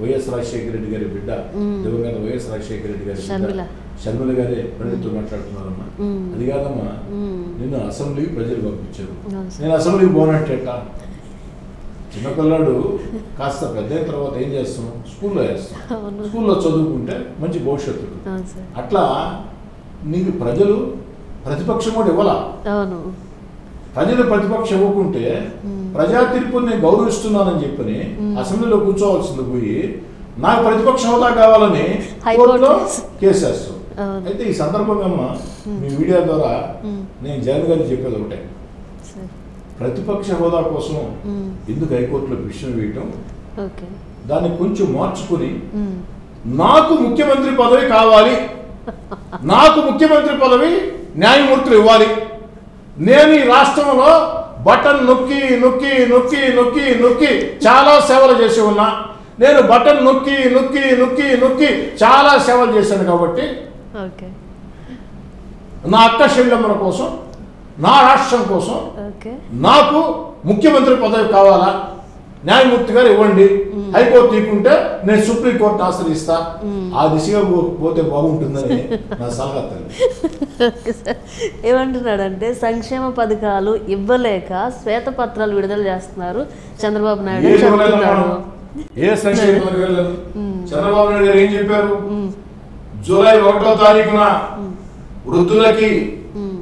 వైఎస్ రాజశేఖర రెడ్డి గారి బిడ్డ మ్మ్. దివంగత వైఎస్ రాజశేఖర రెడ్డి గారి షర్మిల. బిడ్డ షర్మిల గారే ప్రణీతితో మాట్లాడుతున్నారమ్మా మ్మ్. అది కాదమ్మా మ్మ్. నిన్ను అసెంబ్లీకి ప్రజలు పంపించారు అవును సార్. నేను అసెంబ్లీకి పోనంటే ఎట్టా చిన్నపిల్లాడు కాస్త పెద్ద అయిన తర్వాత ఏం చేస్తాం స్కూల్లో వేస్తాం అవును. స్కూల్లో చదువుకుంటే మంచి భవిష్యత్తు అవును సార్ అట్లా నీకు ప్రజలు ప్రతిపక్షం కూడా ఇవ్వాల అవును ప్రజలు ప్రతిపక్షం ఇవ్వకుంటే మ్మ్. ప్రజా తీర్పుని నేను గౌరవిస్తున్నానని చెప్పని మ్మ్. అసెంబ్లీలో కూర్చోవాల్సింది పోయి నాకు ప్రతిపక్ష హోదా కావాలని హైకోర్టు కోర్టులో కేసు. కేసు వేస్తాం అవును. అయితే ఈ సందర్భంగా అమ్మా, మీ మీడియా ద్వారా మ్మ్. నేను జగన్ గారికి చెప్పేది ఒకటే సార్ ప్రతిపక్ష హోదా కోసం మ్మ్. ఎందుకు హైకోర్టులో పిటిషన్ వేయటం ఓకే దాన్ని కొంచెం మార్చుకుని మ్మ్. నాకు ముఖ్యమంత్రి పదవి కావాలి నాకు ముఖ్యమంత్రి పదవి న్యాయమూర్తులు ఇవ్వాలి నేను ఈ రాష్ట్రంలో బటన్ నొక్కి నొక్కి నొక్కి నొక్కి నొక్కి చాలా సేవలు చేసి ఉన్నా నేను బటన్ నొక్కి నొక్కి నొక్కి నొక్కి చాలా సేవలు చేశాను కాబట్టి ఓకే నా అక్క చెల్లెమ్మల కోసం నా రాష్ట్రం కోసం ఓకే నాకు ముఖ్యమంత్రి పదవి కావాలా న్యాయమూర్తి గారు ఇవ్వండి హైకోర్టు తీసుకుంటే నేను సుప్రీంకోర్టును ఆశ్రయిస్తా ఆ దిశగా పో- పోతే బాగుంటుందని నా సలహా తల్లి ఓకే సార్ ఏమంటున్నాడంటే సంక్షేమ పథకాలు ఇవ్వలేక శ్వేతపత్రాలు విడుదల చేస్తున్నారు చంద్రబాబు నాయుడు ఏ అని చెప్తున్నాడు ఇవ్వలేదమ్మా? ఏ సంక్షేమ పథకాలు లేదు? చంద్రబాబు నాయుడు గారు ఏం చెప్పారు మ్మ్. జూలై ఒకటో తారీఖున వృద్ధులకి మ్మ్.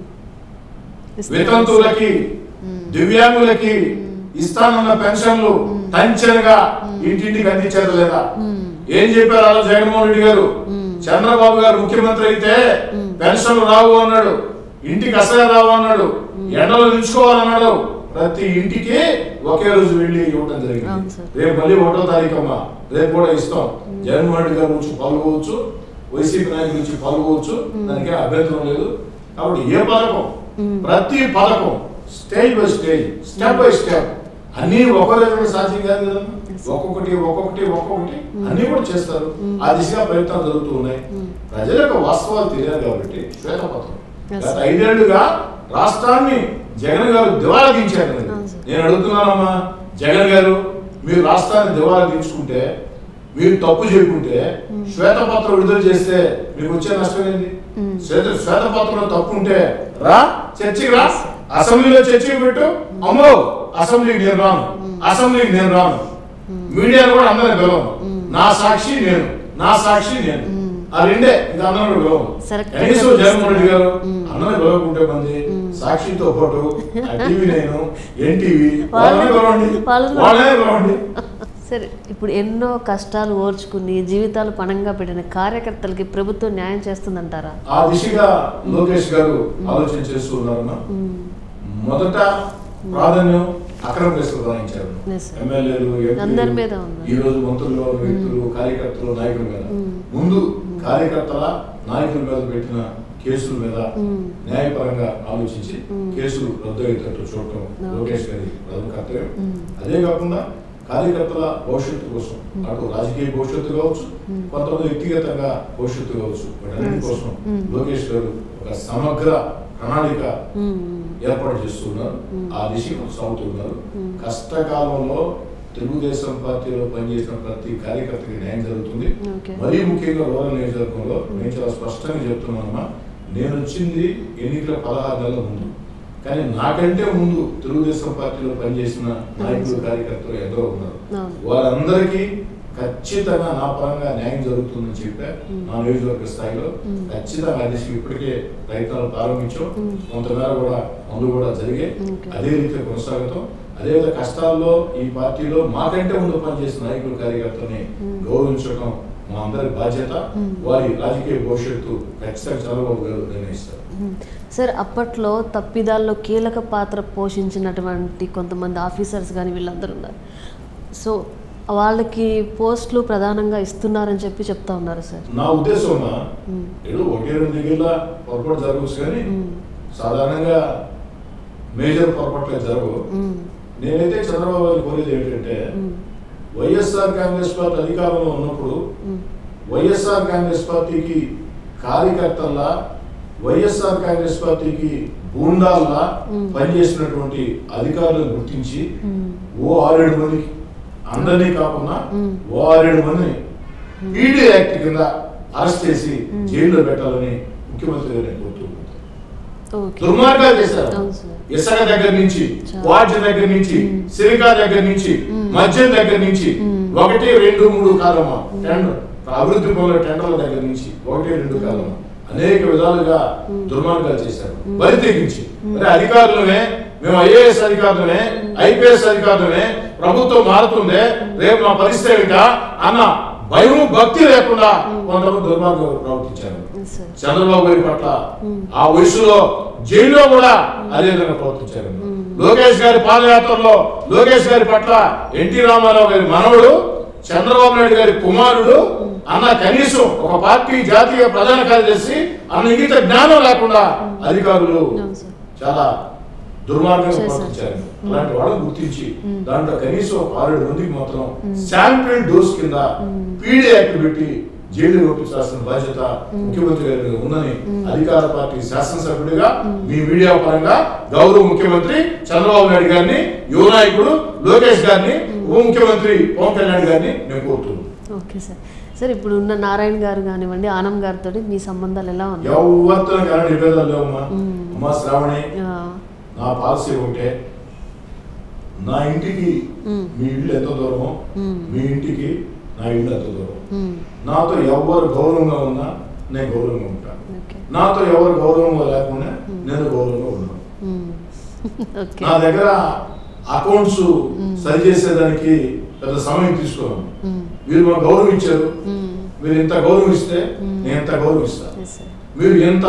వితంతువులకి దివ్యాంగులకి ఇస్తానన్న పెన్షన్లు టంచన్గా ఇంటింటికి అందించారు లేదా ఏం చెప్పారు అలా జగన్మోహన్ రెడ్డి గారు చంద్రబాబు గారు ముఖ్యమంత్రి అయితే పెన్షన్లు రావు అన్నాడు ఇంటికి అసలే రావు అన్నాడు ఎండలు నిలుచుకోవాలన్నాడు ప్రతి ఇంటికి ఒకే రోజు వెళ్ళి ఇవ్వడం అవును జరిగింది సార్. రేపు మళ్ళీ ఒకటో తారీఖు అమ్మా రేపు కూడా ఇస్తాం జగన్మోహన్ రెడ్డి గారి నుంచి పాల్గొవచ్చు వైసీపీ నాయకుల నుంచి పాల్గొవచ్చు దానికి అభ్యంతరం లేదు కాబట్టి ఏ పథకం ప్రతి పథకం stage by stage step by step అన్ని ఒకరి సాధ్యం కాదు కదా ఒక్కొక్కటి ఒక్కొక్కటి ఒక్కొక్కటి అన్ని కూడా చేస్తారు ఆ దిశగా ప్రయత్నాలు జరుగుతూ ఉన్నాయి ప్రజల యొక్క వాస్తవాలు తెలియాలి కాబట్టి శ్వేతపత్రం Yes, గత sir. ఐదేళ్లుగా రాష్ట్రాన్ని జగన్ గారు దివాలా దించారు అవును, sir. నేను అడుగుతున్నానమ్మా జగన్ గారు మీరు రాష్ట్రాన్ని దివాలా దించుకుంటే మీరు తప్పు చేయకుంటే శ్వేతపత్రం విడుదల చేస్తే మీకు వచ్చే నష్టం ఏంది మ్మ్. శ్వేత శ్వేతపత్రం తప్పు ఉంటే రా చర్చికి రా అసెంబ్లీలో చర్చకి పెట్టు అమ్మో అసెంబ్లీకి నేను రాను అసెంబ్లీకి నేను రాను మీడియాను కూడా అందరిని పిలవను నా సాక్షి నేను నా సాక్షి నేను ఆ రెండే ఇంకా అందరూ పిలవను సరే. కనీసం జగన్మోహన్ రెడ్డి గారు మ్మ్. అందరూ పిలవకుంటే మంది సాక్షితో పాటు ఆ టీవీ నేను ఎన్టీవీ వాళ్ళని- వాళ్ళనే పిలవండి వాళ్ళని- వాళ్ళనే పిలవండి సరే ఇప్పుడు ఎన్నో కష్టాలు ఓర్చుకుని జీవితాలు పణంగా పెట్టిన కార్యకర్తలకి ప్రభుత్వం న్యాయం చేస్తుందంటారా ఆ దిశగా లోకేష్ గారు ఆలోచన చేస్తూ ఉన్నారన్న మ్మ్. మొదట ప్రాధాన్యం అక్రమ కేసులు రాయించారు Yes, sir. ఎమ్మెల్యేలు అందరి మీద ఉంది. ఈ రోజు మంత్రులు వ్యక్తులు కార్యకర్తలు నాయకుల మీద మ్మ్. ముందు కార్యకర్తల నాయకుల మీద పెట్టిన కేసుల మీద మ్మ్. న్యాయపరంగా ఆలోచించి మ్మ్. కేసులు రద్దు అయ్యేటట్టు చూడటం Okay. లోకేష్ గారి ప్రధాన కర్తవ్యం మ్మ్. అదే కాకుండా కార్యకర్తల భవిష్యత్తు కోసం అటు రాజకీయ భవిష్యత్తు కావచ్చు మ్మ్. కొంతమంది వ్యక్తిగతంగా భవిష్యత్తు కావచ్చు వాటన్నిటి Yes. కోసం మ్మ్. లోకేష్ గారు ఒక సమగ్ర ప్రణాళిక మ్మ్. ఏర్పాటు చేస్తున్నారు మ్మ్. ఆ దిశగా సాగుతున్నారు మ్మ్. కష్టకాలంలో తెలుగుదేశం పార్టీలో పనిచేసిన ప్రతి కార్యకర్తకి న్యాయం జరుగుతుంది ఓకే. మరీ ముఖ్యంగా రూరల్ నియోజకవర్గంలో నేను చాలా స్పష్టంగా చెప్తున్నానమ్మా నేను వచ్చింది ఎన్నికల పదహారు నెలల ముందు కానీ నాకంటే ముందు తెలుగుదేశం పార్టీలో పనిచేసిన నాయకులు అవును. కార్యకర్తలు ఎందరో ఉన్నారు అవును. వారందరికీ ఖచ్చితంగా నా పరంగా న్యాయం జరుగుతుందని చెప్పా మ్మ్. నా నియోజకవర్గ స్థాయిలో మ్మ్. ఖచ్చితంగా ఆ దిశగా ఇప్పటికే ప్రయత్నాలు ప్రారంభించాం మ్మ్. కొంతమేర కూడా పనులు కూడా జరిగాయి ఓకే. అదే రీతిలో కొనసాగుతాం అదేవిధంగా కష్టాల్లో ఈ పార్టీలో మాకంటే ముందు పనిచేసిన నాయకులు కార్యకర్తల్ని మ్మ్. గౌరవించడం మా అందరి బాధ్యత మ్మ్. వారి రాజకీయ భవిష్యత్తు ఖచ్చితంగా చంద్రబాబు గారు నిర్ణయిస్తారు మ్మ్. సార్ అప్పట్లో తప్పిదాల్లో కీలక పాత్ర పోషించినటువంటి కొంతమంది ఆఫీసర్స్ కానీ వీళ్ళందరూ ఉన్నారు సో వాళ్ళకి పోస్టులు ప్రధానంగా ఇస్తున్నారని చెప్పి చెప్తా ఉన్నారు సార్ నా ఉద్దేశం అమ్మా, మ్మ్. ఏదో ఒకటి రెండు దగ్గర పొరపాటు జరగవచ్చు కానీ మ్మ్. సాధారణంగా మేజర్ పొరపాట్లే జరగవు మ్మ్. నేనైతే చంద్రబాబు గారిని కోరేది ఏంటంటే మ్మ్. వైఎస్ఆర్ కాంగ్రెస్ పార్టీ అధికారంలో ఉన్నప్పుడు మ్మ్. వైఎస్ఆర్ కాంగ్రెస్ పార్టీకి కార్యకర్తల్లా వైఎస్ఆర్ కాంగ్రెస్ పార్టీకి గూండాల్లా మ్మ్. పనిచేసినటువంటి అధికారులను గుర్తించి మ్మ్. ఓ ఆరేడు మందికి అందరినీ కాకుండా మ్మ్. వారేడు మందిని పీడీ యాక్ట్ కింద అరెస్ట్ చేసి జైల్లో పెట్టాలని ముఖ్యమంత్రి గారు నేను కోరుతున్నాను ఓకే దుర్మార్గాలు చేశారు అవును సార్. ఇసుక దగ్గర నుంచి చాలా. వాటి దగ్గర నుంచి మ్మ్. సిలికా దగ్గర నుంచి మ్మ్. మద్యం దగ్గర నుంచి మ్మ్. ఒకటి రెండు మూడు కాలమా టెండర్ అభివృద్ధి పనుల టెండర్ల దగ్గర నుంచి ఒకటి రెండు కాలమా అనేక విధాలుగా దుర్మార్గాలు చేశారు బరి తెగించి మరి అధికారులమే మేము ఐఏఎస్ అధికారులమే ఐపీఎస్ అధికారులమే ప్రభుత్వం మారుతుందే రేపు మా పరిస్థితి ఏమిటా అన్న భయం భక్తి లేకుండా కొంతమంది దుర్మార్గం ప్రవర్తించారు ఎస్ సార్ చంద్రబాబు గారి పట్ల మ్మ్. ఆ వయసులో జైల్లో కూడా అదే విధంగా ప్రవర్తించారు లోకేష్ గారి పాదయాత్రలో లోకేష్ గారి పట్ల ఎన్టీ రామారావు గారి మనవడు చంద్రబాబు నాయుడు గారి కుమారుడు అన్న కనీసం ఒక పార్టీ జాతీయ ప్రధాన కార్యదర్శి అన్న ఇంగిత జ్ఞానం లేకుండా అధికారులు అవును సార్ చాలా దుర్మార్గంగా చేశారు. ప్రవర్తించారు అలాంటి వాళ్ళని గుర్తించి దాంట్లో కనీసం ఒక ఆరేడు మందికి మాత్రం శాంపిల్ డోస్ కింద పీడీ యాక్ట్ పెట్టి జైలు పంపించాల్సిన బాధ్యత ముఖ్యమంత్రి గారి మీద ఉందని అధికార పార్టీ శాసనసభ్యుడిగా మీ మీడియా పరంగా గౌరవ ముఖ్యమంత్రి చంద్రబాబు నాయుడు గారిని యువ నాయకుడు లోకేష్ గారిని ఉప ముఖ్యమంత్రి పవన్ కళ్యాణ్ గారిని నేను కోరుతున్నాను ఓకే సార్ సార్ ఇప్పుడు ఉన్న నారాయణ గారు కానివ్వండి ఆనం గారితో మీ సంబంధాలు ఎలా ఉన్నాయి ఎవరితో కానీ నివేదాలు లేవమ్మా అమ్మా శ్రావణి ఆ, నా పాలసీ ఒకటే నా ఇంటికి మ్మ్. మీ ఇల్లు ఎంత దూరమో మ్మ్. మీ ఇంటికి నా ఇల్లు ఎంత దూరం మ్మ్. నాతో ఎవరు గౌరవంగా ఉన్నా నేను గౌరవంగా ఉంటాను ఓకే నాతో ఎవరు గౌరవంగా లేకుండా నేను గౌరవంగా ఉన్నాను మ్మ్. ఓకే నా దగ్గర అకౌంట్స్ సరి చేసేదానికి పెద్ద సమయం తీసుకోను మ్మ్. మీరు మాకు గౌరవం ఇచ్చారు మ్మ్. మీరు ఎంత గౌరవం ఇస్తే నేను ఎంత గౌరవిస్తాను ఎస్ సార్ మీరు ఎంత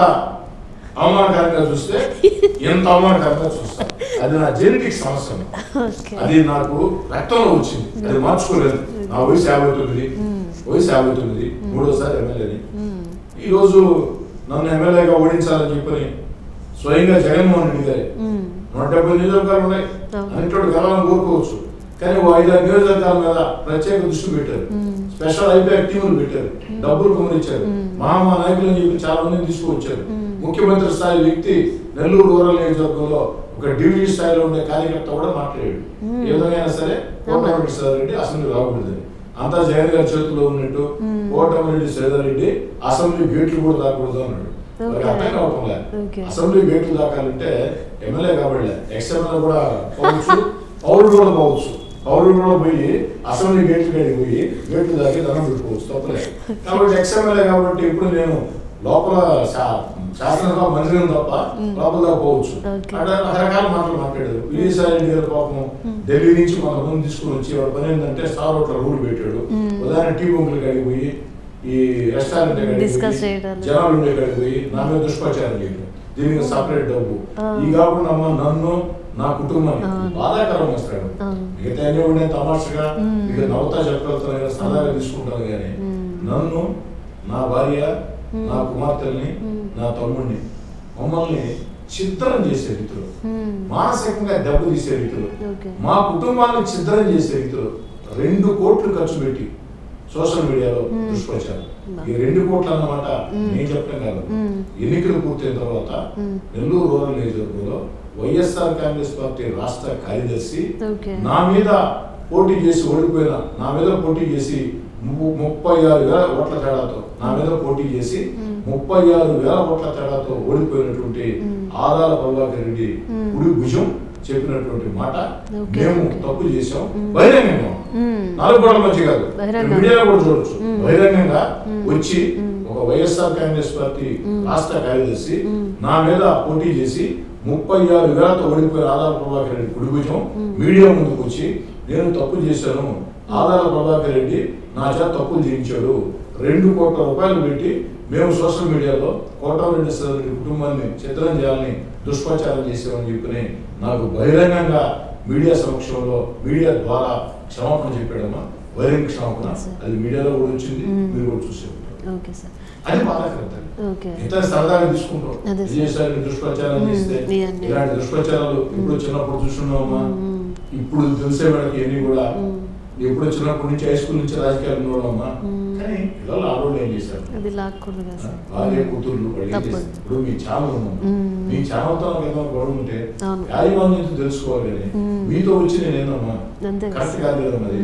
అవమానకరంగా చూస్తే ఎంత అవమానకరంగా చూస్తారు అది నా జెనెటిక్ సమస్య ఓకే అది నాకు రక్తంలో వచ్చింది అది మార్చుకోలేదు నా వయసు యాభై తొమ్మిది వయసు యాభై తొమ్మిది మూడోసారి ఎమ్మెల్యేని మ్మ్. ఈ రోజు నన్ను ఎమ్మెల్యేగా ఓడించాలని చెప్పని స్వయంగా జగన్మోహన్ రెడ్డి గారి మ్మ్. నూట డెబ్బై నియోజకవర్గాలు ఉన్నాయి అవును. అన్నింటి గెలవాలని కోరుకోవచ్చు కానీ ఓ ఐదారు నియోజకవర్గాల మీద ప్రత్యేక దృష్టి పెట్టారు మ్మ్. స్పెషల్ ఐపీఆర్ టీములు పెట్టారు డబ్బులు కుమరించారు మా మా నాయకులను చెప్పి చాలా మందిని తీసుకువచ్చారు ముఖ్యమంత్రి స్థాయి వ్యక్తి నెల్లూరు రూరల్ నియోజకవర్గంలో ఒక డివిజన్ స్థాయిలో ఉండే కార్యకర్త కూడా మాట్లాడాడు ఏ విధంగా అయినా సరే కోటమిరెడ్డి శ్రీధర్రెడ్డి అసెంబ్లీ రాకూడదని అంతా జగన్ గారి చేతిలో ఉన్నట్టు కోటమిరెడ్డి శ్రీధర్రెడ్డి అసెంబ్లీ గేట్లు కూడా రాకూడదు అన్నాడు మరి Okay. అర్థం కావటంలే Okay. అసెంబ్లీ గేట్లు దాకాలంటే ఎమ్మెల్యే కాబట్టి ఎక్స్ఎమ్మెల్యే కూడా పోవచ్చు పౌరుడు కూడా పోవచ్చు పౌరుడు కూడా పోయి అసెంబ్లీ గేట్లు కాడికి పోయి గేట్లు దాకి దండం పెట్టుకోవచ్చు తప్పలే కాబట్టి ఎక్స్ఎమ్మెల్యే కాబట్టి ఇప్పుడు నేను లోపల శా- శాసనసభ మంత్రిని తప్ప లోపల దాకా పోవచ్చు Okay. అట్లా రకరకాల మాటలు మాట్లాడారు విజయసాయి రెడ్డి గారు పాపం ఢిల్లీ నుంచి కొంతమంది తీసుకుని వచ్చి వాడు పని ఏంటంటే స్టార్ హోటల్ రూల్ పెట్టాడు ఉదాహరణ టీ బొంగులు కాడికి పోయి ఈ రెస్టారెంట్ కాడికి Discuss పోయి, చేయడాలు. జనాలు ఉండే కాడికి పోయి నా మీద దుష్ప్రచారం చేయడం దీనికి సపరేట్ డబ్బు ఆ. ఈ కాకుండా అమ్మ నన్ను నా కుటుంబాన్ని అవును. బాధాకరం వస్తాడు అవును. మిగతా అన్ని ఉండే తమాషగా మ్మ్. ఇక నవ్వుతా చెప్పగలుగుతాను కదా సరదాగా తీసుకుంటాను కానీ మ్మ్. నన్ను నా భార్య మ్మ్. నా కుమార్తెల్ని మ్మ్. నా తమ్ముడిని మమ్మల్ని చిత్రం చేసే రీతిలో మ్మ్. మానసికంగా దెబ్బ తీసే రీతిలో ఓకే మా కుటుంబాన్ని ఛిద్రం చేసే రీతిలో రెండు కోట్లు ఖర్చు పెట్టి సోషల్ మీడియాలో మ్మ్. దుష్ప్రచారం బా. ఈ రెండు కోట్లు అన్నమాట మ్మ్. నేను చెప్పడం కాదు మ్మ్. ఎన్నికలు పూర్తయిన తర్వాత మ్మ్. నెల్లూరు రూరల్ నియోజకవర్గంలో వైఎస్ఆర్ కాంగ్రెస్ పార్టీ రాష్ట్ర కార్యదర్శి ఓకే నా మీద పోటీ చేసి ఓడిపోయిన నా మీద పోటీ చేసి ము- ముప్పై ఆరు వేల ఓట్ల తేడాతో నా మీద పోటీ చేసి మ్మ్. ముప్పై ఆరు వేల ఓట్ల తేడాతో ఓడిపోయినటువంటి మ్మ్. ఆదాల ప్రభాకర్ రెడ్డి మ్మ్. కుడి భుజం చెప్పినటువంటి మాట ఓకే, మేము ఓకే. తప్పు చేసాం మ్మ్. బహిరంగంగా మ్మ్. నాలుగు గోడల మధ్య కాదు బహిరంగంగా. మీడియాలో కూడా చూడొచ్చు మ్మ్. బహిరంగంగా మ్మ్. వచ్చి మ్మ్. ఒక వైఎస్ఆర్ కాంగ్రెస్ పార్టీ మ్మ్. రాష్ట్ర కార్యదర్శి మ్మ్. నా మీద పోటీ చేసి ముప్పై ఆరు వేలతో ఓడిపోయిన ఆదాల ప్రభాకర్ రెడ్డి కుడిభుజం మ్మ్. మీడియా ముందుకు వచ్చి నేను తప్పు చేశాను ఆదాల ప్రభాకర్ రెడ్డి నా చేత తప్పులు చేయించాడు రెండు కోట్ల రూపాయలు పెట్టి మేము సోషల్ మీడియాలో కోటమిరెడ్డి రెడ్డి కుటుంబాన్ని చిత్రం చేయాలని దుష్ప్రచారం చేసామని చెప్పి నాకు బహిరంగంగా మీడియా సమక్షంలో మీడియా ద్వారా క్షమాపణ చెప్పాడమ్మా బహిరంగ క్షమాపణ Yes, sir. అది మీడియాలో కూడా వచ్చింది మ్మ్. మీరు కూడా చూసే ఉంటారు ఓకే సార్ అది బాధాకరం తల్లి. ఓకే ఇతర సరదాగా తీసుకుంటాం అదే సార్. విజయసాయి దుష్ప్రచారం మ్మ్. చేస్తే ఇవన్నీ. ఇలాంటి దుష్ప్రచారాలు ఇప్పుడు చిన్నప్పుడు చూస్తున్నామా మ్మ్. ఇప్పుడు తెలిసే మనకి ఎన్ని కూడా మ్మ్. ఎప్పుడు చిన్నప్పటి నుంచి హై స్కూల్ నుంచి రాజకీయాలు ఉన్నాడమ్మా మ్మ్. కానీ పిల్లలు ఆడవాళ్ళు ఏం చేశారు అది లాక్కూడదు కదా సార్ భార్య కూతుర్లు వాళ్ళు ఏం తప్పదు. చేశారు? ఇప్పుడు మీ ఛానల్ ఉన్నాం మ్మ్. మీ ఛానల్తో నాకు ఏదో గొడవ ఉంటే అవును. యాజమాన్యం తెలుసుకోవాలి కానీ మ్మ్. మీతో వచ్చి నేను ఏందమ్మా అంతే కదా కరెక్ట్ సార్. కాదు కదా మరి మ్మ్.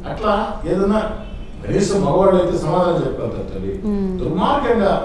అట్లా ఏదైనా కనీసం మగవాళ్ళు అయితే సమాధానం చెప్పగలుగుతారు తల్లి మ్మ్. దుర్మార్గంగా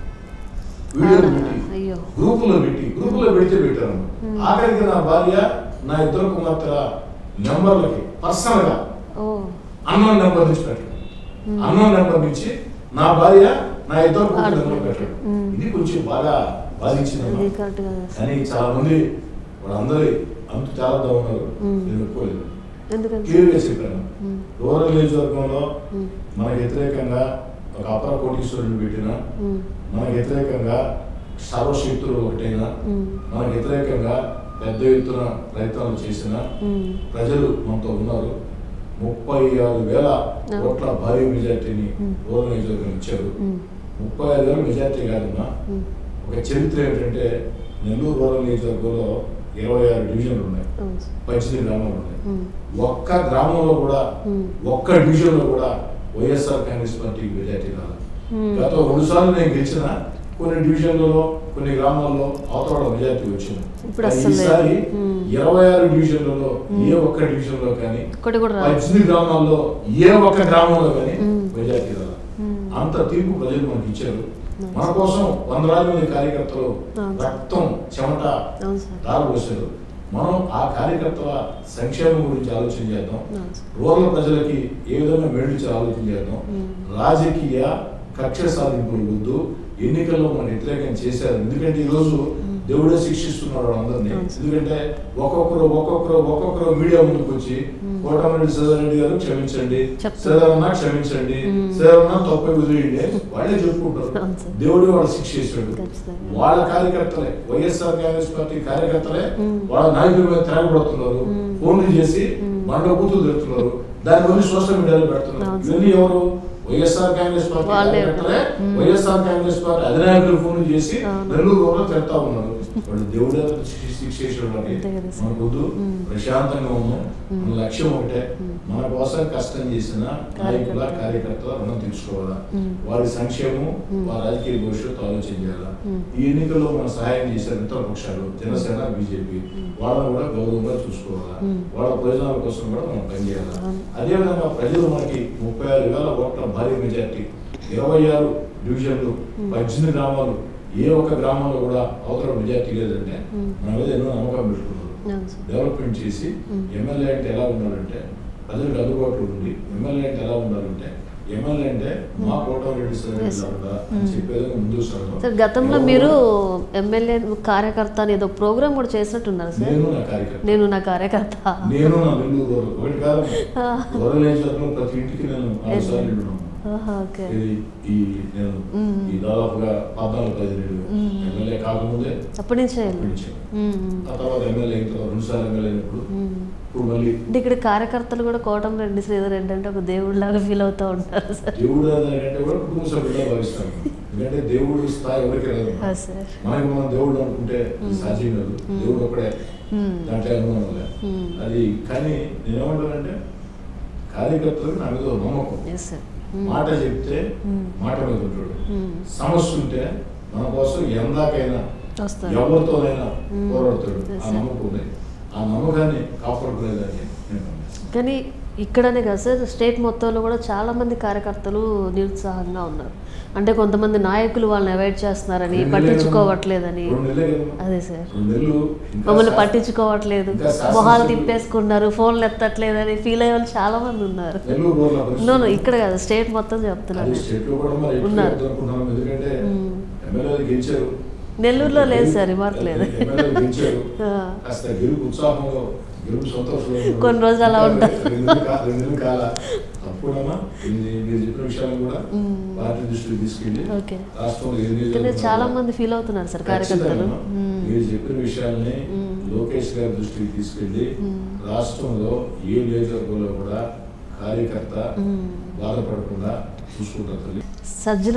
వీడియోలు పెట్టి అయ్యో గ్రూపులో పెట్టి గ్రూపులో పెడితే పెట్టారు మ్మ్. ఆఖరికి నా భార్య నా ఇద్దరు కుమార్తెల నెంబర్లకి పర్సనల్ గా ఓ అన్నోన్ నెంబర్ నుంచి పెట్టాడు మ్మ్. అన్నోన్ నెంబర్ నుంచి నా భార్య నా ఇద్దరు కూతురు ఆడ- నెంబర్ పెట్టాడు మ్మ్. ఇది కొంచెం బాగా బాధించింది అది కరెక్ట్ కదా సార్ కానీ చాలా మంది వాళ్ళందరి అంతు తేలదా ఉన్నారు మ్మ్. నేను ఒప్పుకోలేదు ఎందుకంటే క్లియర్గా చెప్పాను మ్మ్. రూరల్ నియోజకవర్గంలో మ్మ్. మనకు వ్యతిరేకంగా ఒక అపర కోటీశ్వరుని పెట్టిన మ్మ్. మనకు వ్యతిరేకంగా సర్వశక్తులు ఒకటైనా మ్మ్. మనకు వ్యతిరేకంగా పెద్ద ఎత్తున ప్రయత్నాలు చేసిన మ్మ్. ప్రజలు మనతో ఉన్నారు ముప్పై ఆరు వేల ఓట్ల భారీ మెజార్టీని మ్మ్. రూరల్ నియోజకవర్గం ఇచ్చారు మ్మ్. ముప్పై ఐదు వేల మెజార్టీ కాదన్నా మ్మ్. ఒక చరిత్ర ఏంటంటే నెల్లూరు రూరల్ నియోజకవర్గంలో ఇరవై ఆరు డివిజన్లు ఉన్నాయి అవును సార్. పద్దెనిమిది గ్రామాలు ఉన్నాయి మ్మ్. ఒక్క గ్రామంలో కూడా మ్మ్. ఒక్క డివిజన్లో కూడా వైఎస్ఆర్ కాంగ్రెస్ పార్టీకి మెజార్టీ రాలేదు మ్మ్. గత రెండు సార్లు నేను గెలిచిన కొన్ని డివిజన్లలో కొన్ని గ్రామాల్లో అవతల మెజార్టీ వచ్చింది ఇప్పుడు కానీ అస్సలు లేదు. ఈసారి మ్మ్. ఇరవై ఆరు డివిజన్లలో ఏ ఒక్క డివిజన్లో కానీ ఒకటి కూడా రాదు పద్దెనిమిది గ్రామాల్లో ఏ ఒక్క గ్రామంలో కానీ మ్మ్. మెజార్టీ రాలేదు మ్మ్. అంత తీర్పు ప్రజలు మనకి ఇచ్చారు Nice. మన కోసం వందలాది మంది కార్యకర్తలు అవును. రక్తం చెమట అవును సార్ దారిపోసారు మనం ఆ కార్యకర్తల సంక్షేమం గురించి ఆలోచన చేద్దాం అవును సార్ రూరల్ ప్రజలకి ఏ విధంగా మేడించి ఆలోచన చేద్దాం మ్మ్. రాజకీయ కక్ష సాధింపులు వద్దు ఎన్నికల్లో మన వ్యతిరేకం చేశారు ఎందుకంటే ఈరోజు దేవుడే శిక్షిస్తున్నాడు వాళ్ళందరినీ అవును. ఎందుకంటే ఒక్కొక్కరు ఒక్కొక్కరు ఒక్కొక్కరు మీడియా ముందుకు వచ్చి కోటమిరెడ్డి సదారెడ్డి గారు క్షమించండి చెప్తారు. సదారన్న క్షమించండి మ్మ్. సదారన్న తప్పే వదిలేయండి వాళ్ళే చెప్పుకుంటారు అవును సార్. దేవుడు వాళ్ళు శిక్ష చేశాడు ఖచ్చితంగా. వాళ్ళ కార్యకర్తలే వైఎస్ఆర్ కాంగ్రెస్ పార్టీ కార్యకర్తలే మ్మ్. వాళ్ళ నాయకుల మీద తిరగబడుతున్నారు మ్మ్. ఫోన్లు చేసి మ్మ్. మనలో కూతురు తిడుతున్నారు దాని గురించి సోషల్ మీడియాలో పెడుతున్నారు అవును. ఇవన్నీ ఎవరు వైఎస్ఆర్ కాంగ్రెస్ పార్టీ వాళ్ళే. కార్యకర్తలే మ్మ్. వైఎస్ఆర్ కాంగ్రెస్ పార్టీ అధినాయకులు ఫోన్ చేసి అవును. నెల్లూరు రోడ్లో తిడతా ఉన్నారు వాళ్ళు దేవుడే శిక్ష చేసేవాళ్ళకి అంతే కదా సార్. మన వద్దు మ్మ్. ప్రశాంతంగా ఉన్నాం మన లక్ష్యం ఒకటే మ్మ్. మన కోసం కష్టం చేసిన నాయకుల కార్యకర్తల రుణం తీర్చుకోవాలా మ్మ్. వారి సంక్షేమం మ్మ్. వారి రాజకీయ భవిష్యత్తు ఆలోచన చేయాలా మ్మ్. ఈ ఎన్నికల్లో మన సహాయం చేసే ఇతర పక్షాలు జనసేన బీజేపీ వాళ్ళని కూడా గౌరవంగా చూసుకోవాలా మ్మ్. వాళ్ళ ప్రయోజనాల కోసం కూడా మనం పనిచేయాలి అవును. అదేవిధంగా ప్రజలు మనకి ముప్పై ఆరు వేల ఓట్ల భారీ మెజార్టీ ఇరవై ఆరు డివిజన్లు పద్దెనిమిది గ్రామాలు ఏ ఒక్క గ్రామంలో కూడా అవతల మెజార్టీ లేదంటే మ్మ్. మన మీద ఎన్నో నమ్మకం పెట్టుకున్నారు అవును సార్ డెవలప్మెంట్ చేసి మ్మ్. ఎమ్మెల్యే అంటే ఎలా ఉండాలంటే ప్రజలకు అందుబాటులో ఉండి ఎమ్మెల్యే అంటే ఎలా ఉండాలంటే ఎమ్మెల్యే అంటే మా కోట రెడ్డి సార్ Yes. ఇలా ఉందా అని మ్మ్. చెప్పేది ముందుకు సాగడం సార్ గతంలో ఎవరు- మీరు ఎమ్మెల్యే కార్యకర్త అని ఏదో ప్రోగ్రామ్ కూడా చేసినట్టున్నారు సార్ నేను నా కార్యకర్త నేను నా కార్యకర్త నేను నా నెల్లూరు రూరల్ ఒకటి కాదు ఆ. రూరల్ నియోజకవర్గం ప్రతి ఇంటికి నేను నాలుగు సార్లు వెళ్ళినాను ఆహా, ఓకే ఇది ఈ నేను మ్మ్. ఈ దాదాపుగా పద్నాలుగు పదిహేను మ్మ్. ఎమ్మెల్యే కాకముందే అప్పటి నుంచే అప్పటి వెళ్ళి నుంచే. మ్మ్, మ్మ్. ఆ తర్వాత ఎమ్మెల్యే అయిన తర్వాత రెండు సార్లు ఎమ్మెల్యే అయినప్పుడు మ్మ్. ఇప్పుడు మళ్ళీ అంటే ఇక్కడ కార్యకర్తలు కూడా కోటం రెడ్డి శ్రీధర్ రెడ్డి అంటే ఒక దేవుడిలాగా ఫీల్ అవుతూ ఉంటారు సార్ దేవుడు అంటే కూడా కుటుంబ సభ్యులుగా భావిస్తాను ఎందుకంటే దేవుడు స్థాయి ఎవరికి రాదు ఆ, సార్ మనకి మనం దేవుడు అనుకుంటే అది సాధ్యం కాదు దేవుడు ఒకడే మ్మ్. దాంట్లో అనుమానం లేదు మ్మ్. అది కానీ నేనేమంటానంటే కార్యకర్తలకు నా మీద ఓ నమ్మకం ఎస్ సార్ మ్మ్. మాట చెప్తే మ్మ్. మాట మీద ఉంటాడు మ్మ్. సమస్య ఉంటే మన కోసం ఎందాకైనా వస్తారు ఎవరితోనైనా మ్మ్. పోరాడతాడు Yes, ఆ sir. నమ్మకం ఉంది ఆ నమ్మకాన్ని కాపాడుకునేదాన్ని నేను నమ్ముతాను. కానీ ఇక్కడనే కాదు సార్ స్టేట్ మొత్తంలో కూడా చాలా మంది కార్యకర్తలు నిరుత్సాహంగా ఉన్నారు అంటే కొంతమంది నాయకులు వాళ్ళని అవాయిడ్ చేస్తున్నారని రెండు నెలలే పట్టించుకోవట్లేదని రెండు నెలలే కదమ్మా. అదే సార్ రెండు నెలలు ఇంకా మమ్మల్ని శాసన- పట్టించుకోవట్లేదు ఇంకా శాసనసభ్యులు- మొహాలు తిప్పేసుకున్నారు ఫోన్లు ఎత్తట్లేదని ఫీల్ అయ్యే వాళ్ళు చాలా మంది ఉన్నారు నెల్లూరు రోడ్ల పరిస్థితి. నో నో ఇక్కడ కాదు స్టేట్ మొత్తం చెప్తున్నాను అది నేను. స్టేట్ లో కూడా మరి ఉన్నారు. ఎక్కువ అనుకుంటున్నాం ఎందుకంటే మ్మ్. ఎమ్మెల్యేలు గెలిచారు నెల్లూరులో లేదు సార్ రిమార్క్ లేదు ఎమ్మెల్యేలు గెలిచారు ఆ. కాస్త గెలుపు ఉత్సాహంలో గెలుపు సంతోషంలో ఉన్నారు. కొన్ని రోజులు అలా ఇంకా ఉంటారు. రెండు నెలలు కా- రెండు నెలలు కాల తప్పుడమ్మా ఇది మీరు చెప్పిన విషయాలను కూడా మ్మ్. పార్టీ దృష్టికి తీసుకెళ్ళి ఓకే రాష్ట్రంలో ఏ కానీ నియోజకవర్గంలో చాలా కూడా మంది ఫీల్ అవుతున్నారు సార్ కార్యకర్తలు ఖచ్చితంగా మ్మ్. మీరు చెప్పిన విషయాల్ని మ్మ్. లోకేష్ గారి దృష్టికి తీసుకెళ్లి మ్మ్. రాష్ట్రంలో ఏ నియోజకవర్గంలో కూడా కార్యకర్త మ్మ్. బాధపడకుండా చూసుకుంటారు తల్లి సజ్జల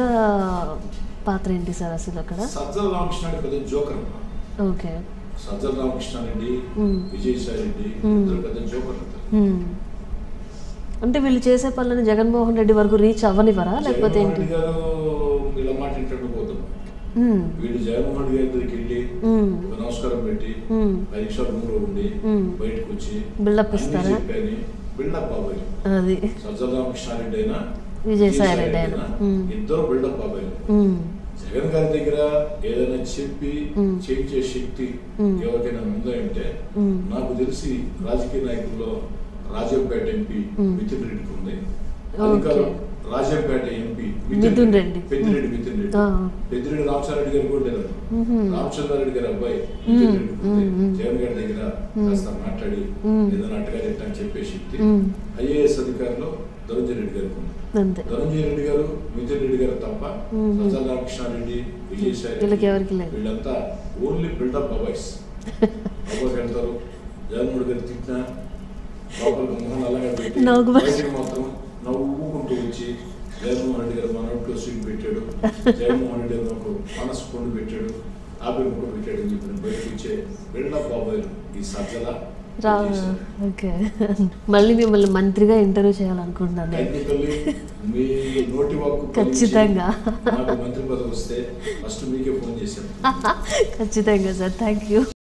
పాత్ర ఏంటి సార్ అసలు అక్కడ సజ్జల రామకృష్ణ అంటే పెద్ద జోకర్ అమ్మా. ఓకే సజ్జల రామకృష్ణ రెడ్డి మ్మ్. విజయసాయి రెడ్డి మ్మ్. ఇద్దరు పెద్ద జోకర్లు ఇద్దరు. మ్మ్. అంటే వీళ్ళు చేసే పనులని జగన్మోహన్ రెడ్డి వరకు రీచ్ అవ్వనివ్వరా లేకపోతే జగన్మోహన్ ఏంటి రెడ్డి గారు వీళ్ళ మాట ఇంటట్టు పోతాం మ్మ్. వీళ్ళు జగన్మోహన్ రెడ్డి గారి దగ్గరికి వెళ్ళి మ్మ్. ఒక నమస్కారం పెట్టి మ్మ్. పరీక్ష రూమ్లో ఉండి మ్మ్. బయటకు వచ్చి బిల్డప్ అన్నీ ఇస్తారా చెప్పాని బిల్డప్ బాబాయ్ అది సజ్జల రామకృష్ణారెడ్డి అయినా విజయసాయి రెడ్డి విజయసాయి అయినా. అయినా ఉమ్. ఇద్దరు బిల్డప్ బాబాయ్ ఉమ్, జగన్ గారి దగ్గర ఏదైనా చెప్పి ఉమ్. చేయించే శక్తి ఉమ్. ఎవరికైనా ఉందా అంటే ఉమ్. నాకు తెలిసి రాజకీయ నాయకుల్లో రాజంపేట ఎంపీ ఉమ్. మిథున్ రెడ్డికి ఉంది ఓకే. అధికారం రాజంపేట ఎంపీ మిథున్ రెడ్డి. పెద్దిరెడ్డి మిథున్ రెడ్డి ఆ. పెద్దిరెడ్డి రామచంద్రెడ్డి గారు కూడా లేదు ఉహు. రామచంద్రారెడ్డి గారి అబ్బాయి మిథున్ ఉమ్. రెడ్డికి ఉంది. ఉమ్. జగన్ గారి దగ్గర కాస్త మాట్లాడి ఉమ్. ఏదైనా అట్టగా తిట్టని చెప్పే శక్తి ఉమ్. ఐఏఎస్ అధికారులు ధనంజయ రెడ్డి గారికి ఉంది అంతే ధనంజయ రెడ్డి గారు మిథున్ రెడ్డి గారు తప్ప మ్మ్. సజ్జల రామకృష్ణారెడ్డి విజయసాయి వీళ్ళకి ఎవరికి లేదు. వీళ్ళంతా ఓన్లీ బిల్డప్ బాబాయ్స్ బాబాయ్కి వెళ్తారు జగన్మోహన్ గారు తిట్టినా లోపలికి మొహం నల్లగా పెట్టి నవ్వు. బయటికి మాత్రం నవ్వుకుంటూ వచ్చి జగన్మోహన్ రెడ్డి గారు మన నోట్లో స్వీట్ పెట్టాడు జగన్మోహన్ రెడ్డి గారు నాకు మనసు పండు పెట్టాడు ఆపే ముక్క పెట్టాడు అని చెప్పి బయటకు వచ్చే బిల్డప్ బాబాయ్లు ఈ సజ్జల రా విజయసాయి. ఓకే మళ్ళీ మిమ్మల్ని మంత్రిగా ఇంటర్వ్యూ చేయాలనుకుంటున్నాను నేను. టెక్నికల్లీ మీ నోటి వాక్కు ఫలించి ఖచ్చితంగా. నాకు మంత్రి పదవి వస్తే ఫస్ట్ మీకే ఫోన్ చేశాను ఖచ్చితంగా సార్ థ్యాంక్ యూ